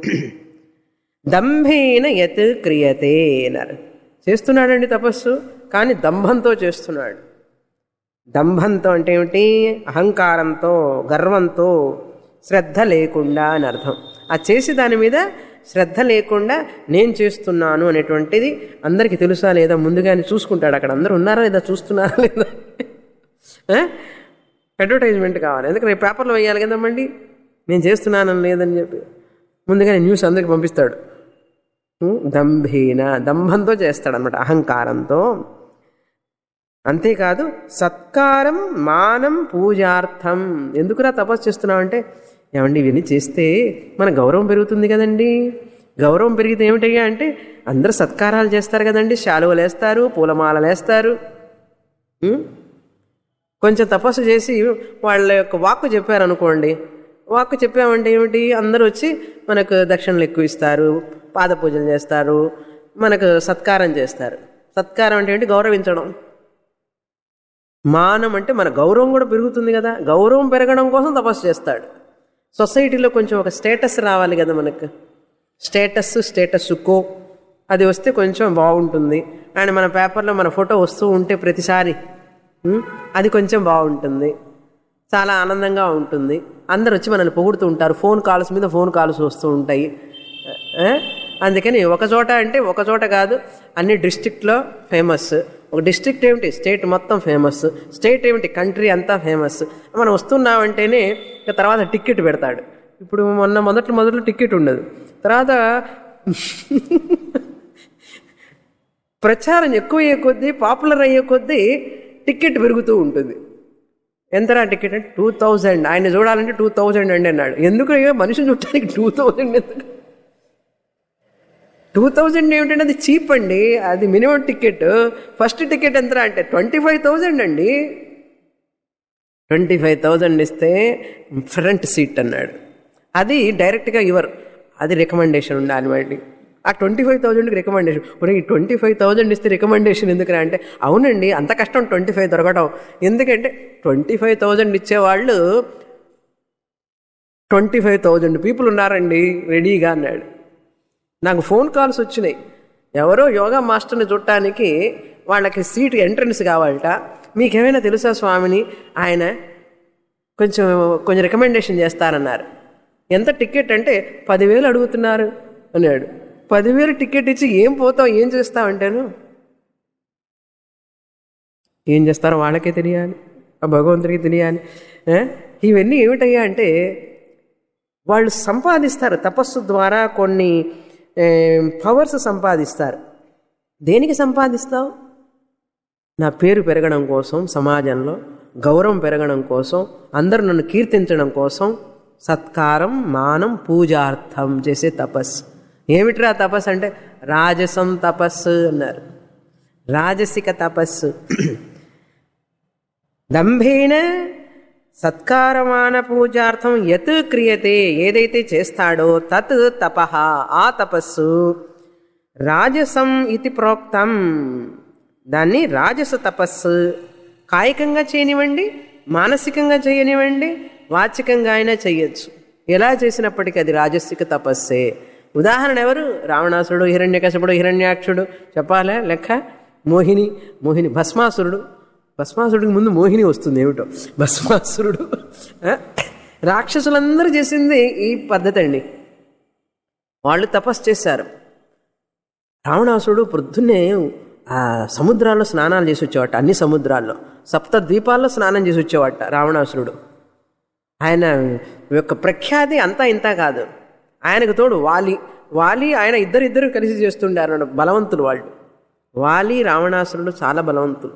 Speaker 1: దంభేన యత్ క్రియతే అన్నారు చేస్తున్నాడండి తపస్సు కానీ దంభంతో చేస్తున్నాడు దంభంతో అంటే ఏమిటి అహంకారంతో గర్వంతో శ్రద్ధ లేకుండా అని అర్థం ఆ చేసి దాని మీద శ్రద్ధ లేకుండా నేను చేస్తున్నాను అనేటువంటిది అందరికీ తెలుసా లేదా ముందుగానే చూసుకుంటాడు అక్కడ అందరూ ఉన్నారా లేదా చూస్తున్నారా లేదా ఆ? అడ్వర్టైజ్మెంట్ కావాలి ఎందుకంటే రేపు పేపర్లో వేయాలి కదమ్మండి నేను చేస్తున్నానని లేదని చెప్పి ముందుగానే న్యూస్ అందరికి పంపిస్తాడు ఉం, దంభీన దంభంతో చేస్తాడనమాట అహంకారంతో అంతేకాదు సత్కారం మానం పూజార్థం ఎందుకురా తపస్సు చేస్తున్నావు అంటే ఏమండి ఇవన్నీ చేస్తే మన గౌరవం పెరుగుతుంది కదండి గౌరవం పెరిగితే ఏమిటయ్యా అంటే అందరూ సత్కారాలు చేస్తారు కదండి శాలువలు వేస్తారు పూలమాలలు వేస్తారు ఉం? కొంచెం తపస్సు చేసి వాళ్ళ యొక్క వాక్కు చెప్పారనుకోండి వాక్కు చెప్పామంటే ఏమిటి అందరూ వచ్చి మనకు దక్షిణలు ఎక్కువ ఇస్తారు పాద పూజలు చేస్తారు మనకు సత్కారం చేస్తారు సత్కారం అంటే ఏంటి గౌరవించడం మానం అంటే మన గౌరవం కూడా పెరుగుతుంది కదా గౌరవం పెరగడం కోసం తపస్సు చేస్తాడు సొసైటీలో కొంచెం ఒక స్టేటస్ రావాలి కదా మనకు స్టేటస్ స్టేటస్ కో అది వస్తే కొంచెం బాగుంటుంది అండ్ మన పేపర్లో మన ఫోటో వస్తూ ఉంటే ప్రతిసారి ఉం, అది కొంచెం బాగుంటుంది చాలా ఆనందంగా ఉంటుంది అందరు వచ్చి మనల్ని పొగుడుతూ ఉంటారు ఫోన్ కాల్స్ మీద ఫోన్ కాల్స్ వస్తూ ఉంటాయి ఆ? అందుకని ఒక చోట అంటే ఒక చోట కాదు అన్ని డిస్ట్రిక్ట్లో ఫేమస్ ఒక డిస్ట్రిక్ట్ ఏమిటి స్టేట్ మొత్తం ఫేమస్ స్టేట్ ఏమిటి కంట్రీ అంతా ఫేమస్ మనం వస్తున్నామంటేనే ఇక తర్వాత టికెట్ పెడతాడు ఇప్పుడు మొన్న మొదట్లో మొదట్లో టికెట్ ఉండదు తర్వాత ప్రచారం ఎక్కువ అయ్యే కొద్దీ పాపులర్ అయ్యే కొద్దీ టికెట్ పెరుగుతూ ఉంటుంది ఎంతరా టికెట్ అంటే టూ థౌజండ్ ఆయన చూడాలంటే టూ థౌజండ్ అండి అన్నాడు ఎందుకు అయ్యో మనిషిని చూడటానికి టూ థౌజండ్ ఎందుకు టూ థౌజండ్ ఏమిటంటే అది చీప్ అండి అది మినిమం టికెట్ ఫస్ట్ టికెట్ ఎంతరా అంటే ట్వంటీ ఫైవ్ థౌజండ్ అండి ట్వంటీ ఫైవ్ థౌజండ్ ఇస్తే ఫ్రంట్ సీట్ అన్నాడు అది డైరెక్ట్గా ఇవ్వరు అది రికమెండేషన్ ఉండాలి మళ్ళీ ఆ ట్వంటీ ఫైవ్ థౌజండ్కి రికమెండేషన్ ఒరే ఈ ట్వంటీ ఫైవ్ థౌజండ్ ఇస్తే రికమెండేషన్ ఎందుకురా అంటే అవునండి అంత కష్టం ట్వంటీ ఫైవ్ దొరకడం ఎందుకంటే ట్వంటీ ఫైవ్ థౌజండ్ ఇచ్చేవాళ్ళు ట్వంటీ ఫైవ్ థౌజండ్ పీపుల్ ఉన్నారండి రెడీగా అన్నాడు నాకు ఫోన్ కాల్స్ వచ్చినాయి ఎవరో యోగా మాస్టర్ని చూడటానికి వాళ్ళకి సీట్ ఎంట్రన్స్ కావాలట మీకేమైనా తెలుసా స్వామిని ఆయన కొంచెం కొంచెం రికమెండేషన్ చేస్తారన్నారు ఎంత టికెట్ అంటే పదివేలు అడుగుతున్నారు అన్నాడు పదివేలు టికెట్ ఇచ్చి ఏం పోతావు ఏం చేస్తావు అంటేను ఏం చేస్తారో వాళ్ళకే తెలియాలి ఆ భగవంతుడికి తెలియాలి ఆ? ఇవన్నీ ఏమిటయ్యా అంటే వాళ్ళు సంపాదిస్తారు తపస్సు ద్వారా కొన్ని పవర్స్ సంపాదిస్తారు దేనికి సంపాదిస్తావు నా పేరు పెరగడం కోసం సమాజంలో గౌరవం పెరగడం కోసం అందరూ నన్ను కీర్తించడం కోసం సత్కారం మానం పూజార్థం చేసే తపస్సు ఏమిట్రా తపస్సు అంటే రాజసం తపస్సు అన్నారు రాజసిక తపస్సు దంభేన సత్కారమాన పూజార్థం యత్ క్రియతే ఏదైతే చేస్తాడో తత్ తపః ఆ తపస్సు రాజసం ఇది ప్రోక్తం దాన్ని రాజస తపస్సు కాయికంగా చేయనివ్వండి మానసికంగా చేయనివ్వండి వాచికంగా అయినా చేయొచ్చు ఎలా చేసినప్పటికీ అది రాజసిక తపస్సే ఉదాహరణ ఎవరు రావణాసురుడు హిరణ్యకశపుడు హిరణ్యాక్షుడు చెప్పాలా లెక్క మోహిని మోహిని భస్మాసురుడు భస్మాసురుడికి ముందు మోహిని వస్తుంది ఏమిటో భస్మాసురుడు ఆ? రాక్షసులందరూ చేసింది ఈ పద్ధతి అండి వాళ్ళు తపస్సు చేశారు రావణాసురుడు ప్రొద్దున్నే ఆ సముద్రాల్లో స్నానాలు చేసి వచ్చేవాట అన్ని సముద్రాల్లో సప్త ద్వీపాల్లో స్నానం చేసి వచ్చేవాట రావణాసురుడు ఆయన యొక్క ప్రఖ్యాతి అంతా ఇంత కాదు ఆయనకు తోడు వాలి వాలి ఆయన ఇద్దరిద్దరు కలిసి చేస్తుండారు అన్నమాట. బలవంతులు వాళ్ళు వాలి రావణాసురుడు చాలా బలవంతులు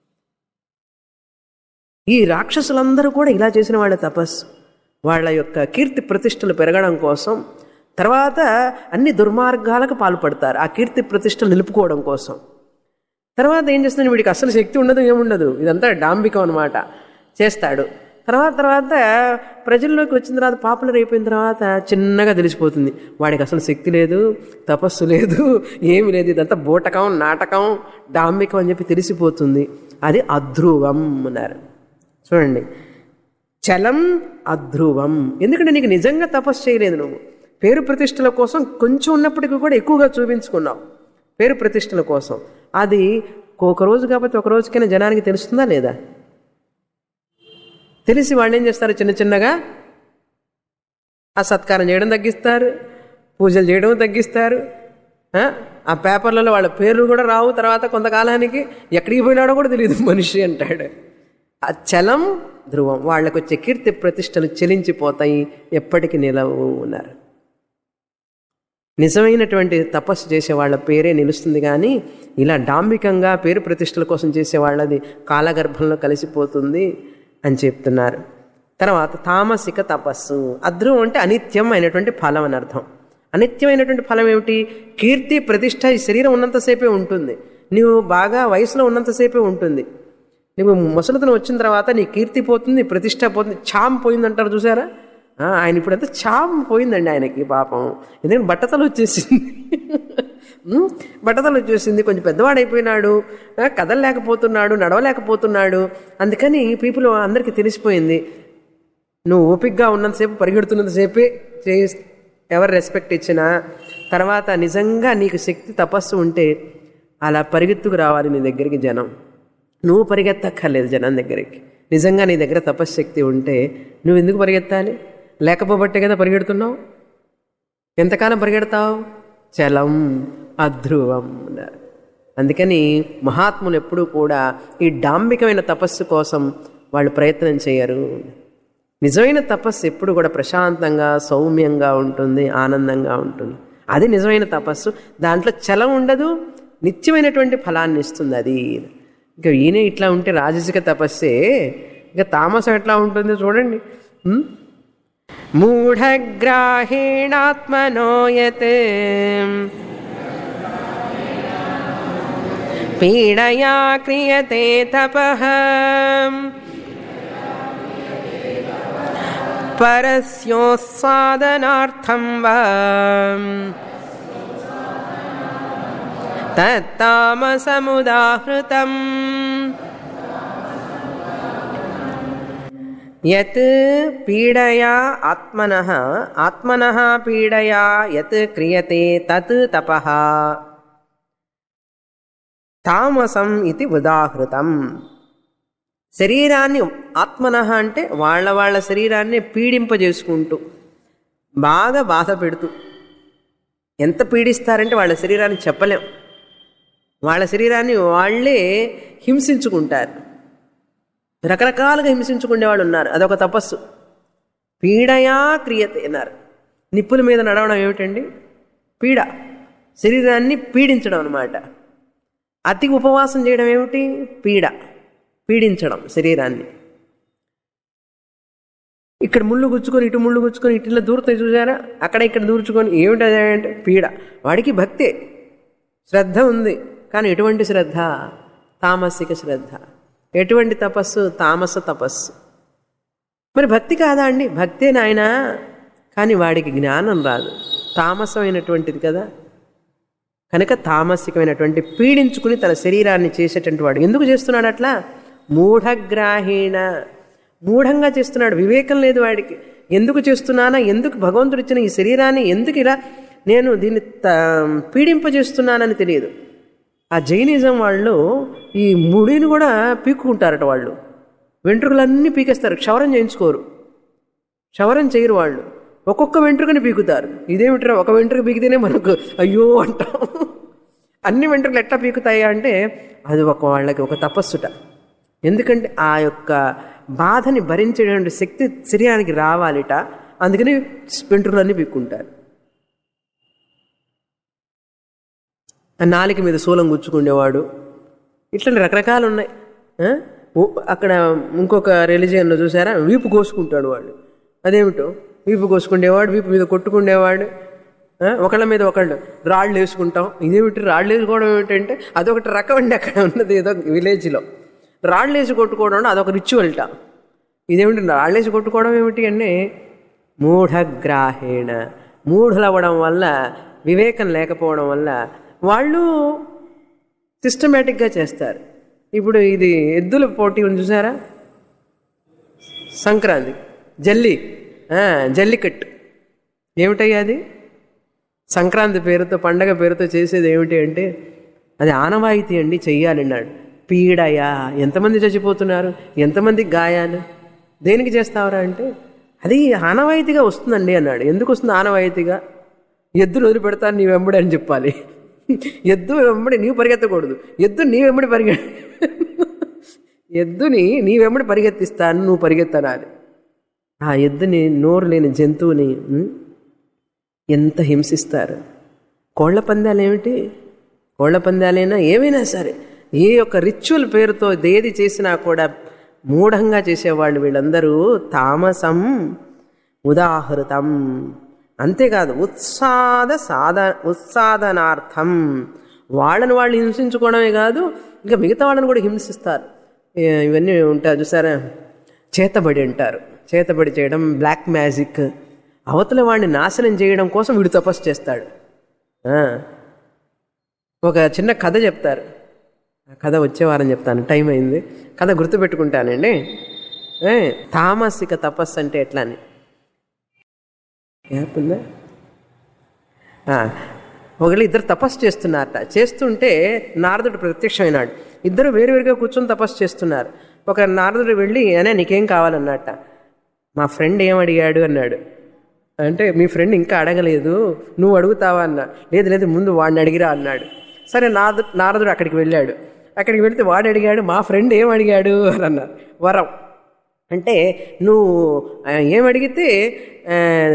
Speaker 1: ఈ రాక్షసులందరూ కూడా ఇలా చేసిన వాళ్ళ తపస్సు వాళ్ళ యొక్క కీర్తి ప్రతిష్టలు పెరగడం కోసం తర్వాత అన్ని దుర్మార్గాలకు పాల్పడతారు ఆ కీర్తి ప్రతిష్టలు నిలుపుకోవడం కోసం తర్వాత ఏం చేస్తున్నాడు వీడికి అసలు శక్తి ఉండదు ఏముండదు ఇదంతా డాంబికం అనమాట చేస్తాడు తర్వాత తర్వాత ప్రజల్లోకి వచ్చిన తర్వాత పాపులర్ అయిపోయిన తర్వాత చిన్నగా తెలిసిపోతుంది వాడికి అసలు శక్తి లేదు తపస్సు లేదు ఏమి లేదు ఇదంతా బూటకం నాటకం డాంబికం అని చెప్పి తెలిసిపోతుంది అది అధ్రువం అన్నారు చూడండి చలం అధ్రువం ఎందుకంటే నీకు నిజంగా తపస్సు చేయలేదు నువ్వు పేరు ప్రతిష్టల కోసం కొంచెం ఉన్నప్పటికీ కూడా ఎక్కువగా చూపించుకున్నావు పేరు ప్రతిష్టల కోసం అది ఒక రోజు కాకపోతే ఒక రోజుకైనా జనానికి తెలుస్తుందా లేదా తెలిసి వాళ్ళు ఏం చేస్తారు చిన్న చిన్నగా ఆ సత్కారం చేయడం తగ్గిస్తారు పూజలు చేయడం తగ్గిస్తారు ఆ? ఆ పేపర్లలో వాళ్ళ పేర్లు కూడా రావు తర్వాత కొంతకాలానికి ఎక్కడికి పోయినాడో కూడా తెలియదు మనిషి అంటాడు ఆ చలం ధ్రువం వాళ్ళకు వచ్చే కీర్తి ప్రతిష్టలు చెలించిపోతాయి ఎప్పటికీ నిలవు ఉన్నారు నిజమైనటువంటి తపస్సు చేసే వాళ్ళ పేరే నిలుస్తుంది కానీ ఇలా డాంబికంగా పేరు ప్రతిష్టల కోసం చేసే వాళ్ళది కాలగర్భంలో కలిసిపోతుంది అని చెప్తున్నారు తర్వాత తామసిక తపస్సు అధ్రువం అంటే అనిత్యం అయినటువంటి ఫలం అని అర్థం అనిత్యమైనటువంటి ఫలం ఏమిటి కీర్తి ప్రతిష్ట ఈ శరీరం ఉన్నంతసేపే ఉంటుంది నీవు బాగా వయసులో ఉన్నంతసేపే ఉంటుంది నీవు ముసలితనం వచ్చిన తర్వాత నీ కీర్తి పోతుంది ప్రతిష్ట పోతుంది చామ్ పోయిందంటారు చూసారా ఆ, ఆయన ఇప్పుడంతా చామ్ పోయిందండి ఆయనకి పాపం ఎందుకంటే బట్టతలు వచ్చేసింది ఉమ్, బట్టతలు వచ్చేసింది కొంచెం పెద్దవాడైపోయినాడు ఆ, కదలలేకపోతున్నాడు నడవలేకపోతున్నాడు అందుకని పీపుల్ అందరికీ తెలిసిపోయింది నువ్వు ఓపిక్గా ఉన్నంతసేపు పరిగెడుతున్నంతసేపే చే ఎవరు రెస్పెక్ట్ ఇచ్చినా తర్వాత నిజంగా నీకు శక్తి తపస్సు ఉంటే అలా పరిగెత్తుకు రావాలి నీ దగ్గరికి జనం నువ్వు పరిగెత్తక్కర్లేదు జనం దగ్గరికి నిజంగా నీ దగ్గర తపశ్శక్తి ఉంటే నువ్వు ఎందుకు పరిగెత్తాలి లేకపోబట్టే కదా పరిగెడుతున్నావు ఎంతకాలం పరిగెడతావు చలం అధ్రువం అన్నారు అందుకని మహాత్ములు ఎప్పుడూ కూడా ఈ డాంబికమైన తపస్సు కోసం వాళ్ళు ప్రయత్నం చేయరు నిజమైన తపస్సు ఎప్పుడు కూడా ప్రశాంతంగా సౌమ్యంగా ఉంటుంది ఆనందంగా ఉంటుంది అది నిజమైన తపస్సు దాంట్లో చలం ఉండదు నిత్యమైనటువంటి ఫలాన్ని ఇస్తుంది అది ఇంకా ఈయన ఇట్లా ఉంటే రాజసిక తపస్సే ఇంకా తామసం ఎట్లా ఉంటుందో చూడండి ఉం? మూఢగ్రాహేణాత్మనోయత్ పీడయా క్రియతే తపః పరస్యోత్సాదనార్థం వా తత్తామసముదాహృతం యత్ పీడయా ఆత్మన ఆత్మన పీడయా యత్ క్రియతే తత్ తపః తామసం ఇది ఉదాహృతం శరీరాన్ని ఆత్మన అంటే వాళ్ళ వాళ్ళ శరీరాన్ని పీడింపజేసుకుంటూ బాగా బాధ పెడుతూ ఎంత పీడిస్తారంటే వాళ్ళ శరీరాన్ని చెప్పలేం వాళ్ళ శరీరాన్ని వాళ్ళే హింసించుకుంటారు రకరకాలుగా హింసించుకునే వాళ్ళు ఉన్నారు అదొక తపస్సు పీడయా క్రియతే అన్నారు నిప్పుల మీద నడవడం ఏమిటండి పీడ శరీరాన్ని పీడించడం అనమాట అతి ఉపవాసం చేయడం ఏమిటి పీడ పీడించడం శరీరాన్ని ఇక్కడ ముళ్ళు గుచ్చుకొని ఇటు ముళ్ళు గుచ్చుకొని ఇటు ఇలా దూరుతాయి చూసారా అక్కడ ఇక్కడ దూర్చుకొని ఏమిటి అది అంటే పీడ వాడికి భక్తే శ్రద్ధ ఉంది కానీ ఎటువంటి శ్రద్ధ తామసిక శ్రద్ధ ఎటువంటి తపస్సు తామస తపస్సు మరి భక్తి కాదా అండి భక్తే నాయన కానీ వాడికి జ్ఞానం రాదు తామసమైనటువంటిది కదా కనుక తామసికమైనటువంటి పీడించుకుని తన శరీరాన్ని చేసేటువంటి వాడు ఎందుకు చేస్తున్నాడు అట్లా మూఢగ్రాహీణ మూఢంగా చేస్తున్నాడు వివేకం లేదు వాడికి ఎందుకు చేస్తున్నానా ఎందుకు భగవంతుడు ఇచ్చిన ఈ శరీరాన్ని ఎందుకు ఇలా నేను దీన్ని త పీడింపజేస్తున్నానని తెలియదు ఆ జైనిజం వాళ్ళు ఈ ముడిని కూడా పీక్కుంటారట వాళ్ళు వెంట్రుకలన్నీ పీకేస్తారు క్షవరం చేయించుకోరు క్షవరం చేయరు వాళ్ళు ఒక్కొక్క వెంట్రుకని పీకుతారు ఇదేమిట్రా ఒక వెంట్రుక పీకితేనే మనకు అయ్యో అంటాం అన్ని వెంట్రుకలు ఎట్లా పీకుతాయి అంటే అది ఒక వాళ్ళకి ఒక తపస్సుట ఎందుకంటే ఆ యొక్క బాధని భరించేటువంటి శక్తి శరీరానికి రావాలిట అందుకని వెంట్రుకలన్నీ పీక్కుంటారు ఆ నాలిక మీద శూలం గుచ్చుకునేవాడు ఇట్లాంటి రకరకాలు ఉన్నాయి ఆ? ఓ- అక్కడ ఇంకొక రిలీజియన్లో చూసారా వీపు కోసుకుంటాడు వాడు అదేమిటో వీపు కోసుకునేవాడు వీపు మీద కొట్టుకునేవాడు ఆ? ఒకళ్ళ మీద ఒకళ్ళు రాళ్ళు వేసుకుంటాం ఇదేమిటి రాళ్ళు వేసుకోవడం ఏమిటంటే అదొకటి రకం అండి అక్కడ ఉన్నది ఏదో విలేజ్లో రాళ్ళు వేసి కొట్టుకోవడం అంటే అదొక రిచువల్ట ఇదేమిటి రాళ్ళు వేసి కొట్టుకోవడం ఏమిటి అంటే మూఢగ్రాహేణ మూఢులవ్వడం వల్ల వివేకం లేకపోవడం వల్ల వాళ్ళు సిస్టమేటిక్గా చేస్తారు ఇప్పుడు ఇది ఎద్దుల పోటీ ఉంది చూసారా సంక్రాంతి జల్లి ఆ, జల్లికట్టు ఏమిటయ్యా అది సంక్రాంతి పేరుతో పండగ పేరుతో చేసేది ఏమిటి అంటే అది ఆనవాయితీ అండి చెయ్యాలి అన్నాడు పీడయా ఎంతమంది చచ్చిపోతున్నారు ఎంతమందికి గాయాలు దేనికి చేస్తావరా అంటే అది ఆనవాయితీగా వస్తుందండి అన్నాడు ఎందుకు వస్తుంది ఆనవాయితీగా ఎద్దును వదిలిపెడతాను నీ వెంబడి అని చెప్పాలి ఎద్దు వెంబడి నీవు పరిగెత్తకూడదు ఎద్దు నీ వెంబడి పరిగె ఎద్దుని నీ వెంబడి పరిగెత్తిస్తాను నువ్వు పరిగెత్తనాలి ఆ ఎద్దుని నోరు లేని జంతువుని ఉం? ఎంత హింసిస్తారు కోళ్ల పందాలు ఏమిటి కోళ్ల పందాలైనా ఏమైనా సరే ఏ యొక్క రిచువల్ పేరుతో ఏది చేసినా కూడా మూఢంగా చేసేవాళ్ళు వీళ్ళందరూ తామసం ఉదాహృతం అంతేకాదు ఉత్సాద సాధ ఉత్సాదనార్థం వాళ్ళని వాళ్ళు హింసించుకోవడమే కాదు ఇంకా మిగతా వాళ్ళని కూడా హింసిస్తారు ఏ- ఇవన్నీ ఉంటాయి చూసారా చేతబడి అంటారు చేతబడి చేయడం బ్లాక్ మ్యాజిక్ అవతల వాడిని నాశనం చేయడం కోసం వీడు తపస్సు చేస్తాడు ఆ. ఒక చిన్న కథ చెప్తారు ఆ కథ వచ్చే వారం చెప్తాను టైం అయింది కథ గుర్తుపెట్టుకుంటానండి ఏ, తామసిక తపస్సు అంటే ఎట్లా అని గ్యాప్ ఉందా ఆ, ఒకళ్ళు ఇద్దరు తపస్సు చేస్తున్నారట చేస్తుంటే నారదుడు ప్రత్యక్షమైనాడు ఇద్దరు వేరువేరుగా కూర్చొని తపస్సు చేస్తున్నారు ఒక నారదుడు వెళ్ళి అనే నీకేం కావాలన్నట్ట మా ఫ్రెండ్ ఏం అడిగాడు అన్నాడు అంటే మీ ఫ్రెండ్ ఇంకా అడగలేదు నువ్వు అడుగుతావా అన్నా లేదు లేదు ముందు వాడిని అడిగిరా అన్నాడు సరే నారదు నారదుడు అక్కడికి వెళ్ళాడు అక్కడికి వెళితే వాడు అడిగాడు మా ఫ్రెండ్ ఏం అడిగాడు అని అన్నారు వరం అంటే నువ్వు ఆ, ఏం అడిగితే ఆ,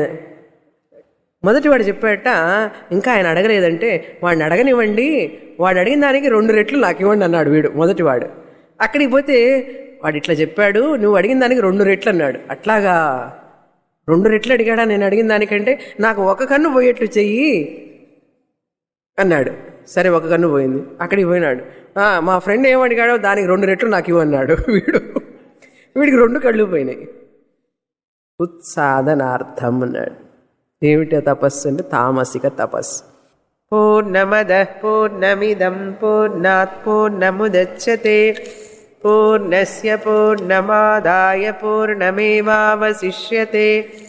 Speaker 1: మొదటి వాడు చెప్పాట ఇంకా ఆయన అడగలేదంటే వాడిని అడగనివ్వండి వాడు అడిగిన దానికి రెండు రెట్లు నాకు ఇవ్వండి అన్నాడు వీడు మొదటివాడు అక్కడికి పోతే వాడు ఇట్లా చెప్పాడు నువ్వు అడిగిన దానికి రెండు రెట్లు అన్నాడు అట్లాగా రెండు రెట్లు అడిగాడా నేను అడిగిన దానికంటే నాకు ఒక కన్ను పోయేట్లు చెయ్యి అన్నాడు సరే ఒక కన్ను పోయింది అక్కడికి పోయినాడు "ఆ, మా ఫ్రెండ్ ఏం అడిగాడో దానికి రెండు రెట్లు నాకు ఇవ్వన్నాడు వీడు వీడికి రెండు కళ్ళు పోయినాయి ఉత్సాదనార్థం అన్నాడు ఏమిటి ఆ తపస్సు అంటే తామసిక తపస్సు పూర్ణమద పూర్ణమిదం పూర్ణాత్ పూర్ణముదచ్చతే పూర్ణస్య పూర్ణమాదాయ పూర్ణమేవావశిష్యతే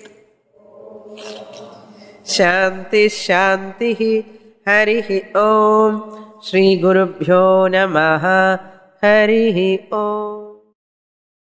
Speaker 1: శాంతి శాంతి హరి ఓం శ్రీ గురుభ్యో నమ హరి ఓం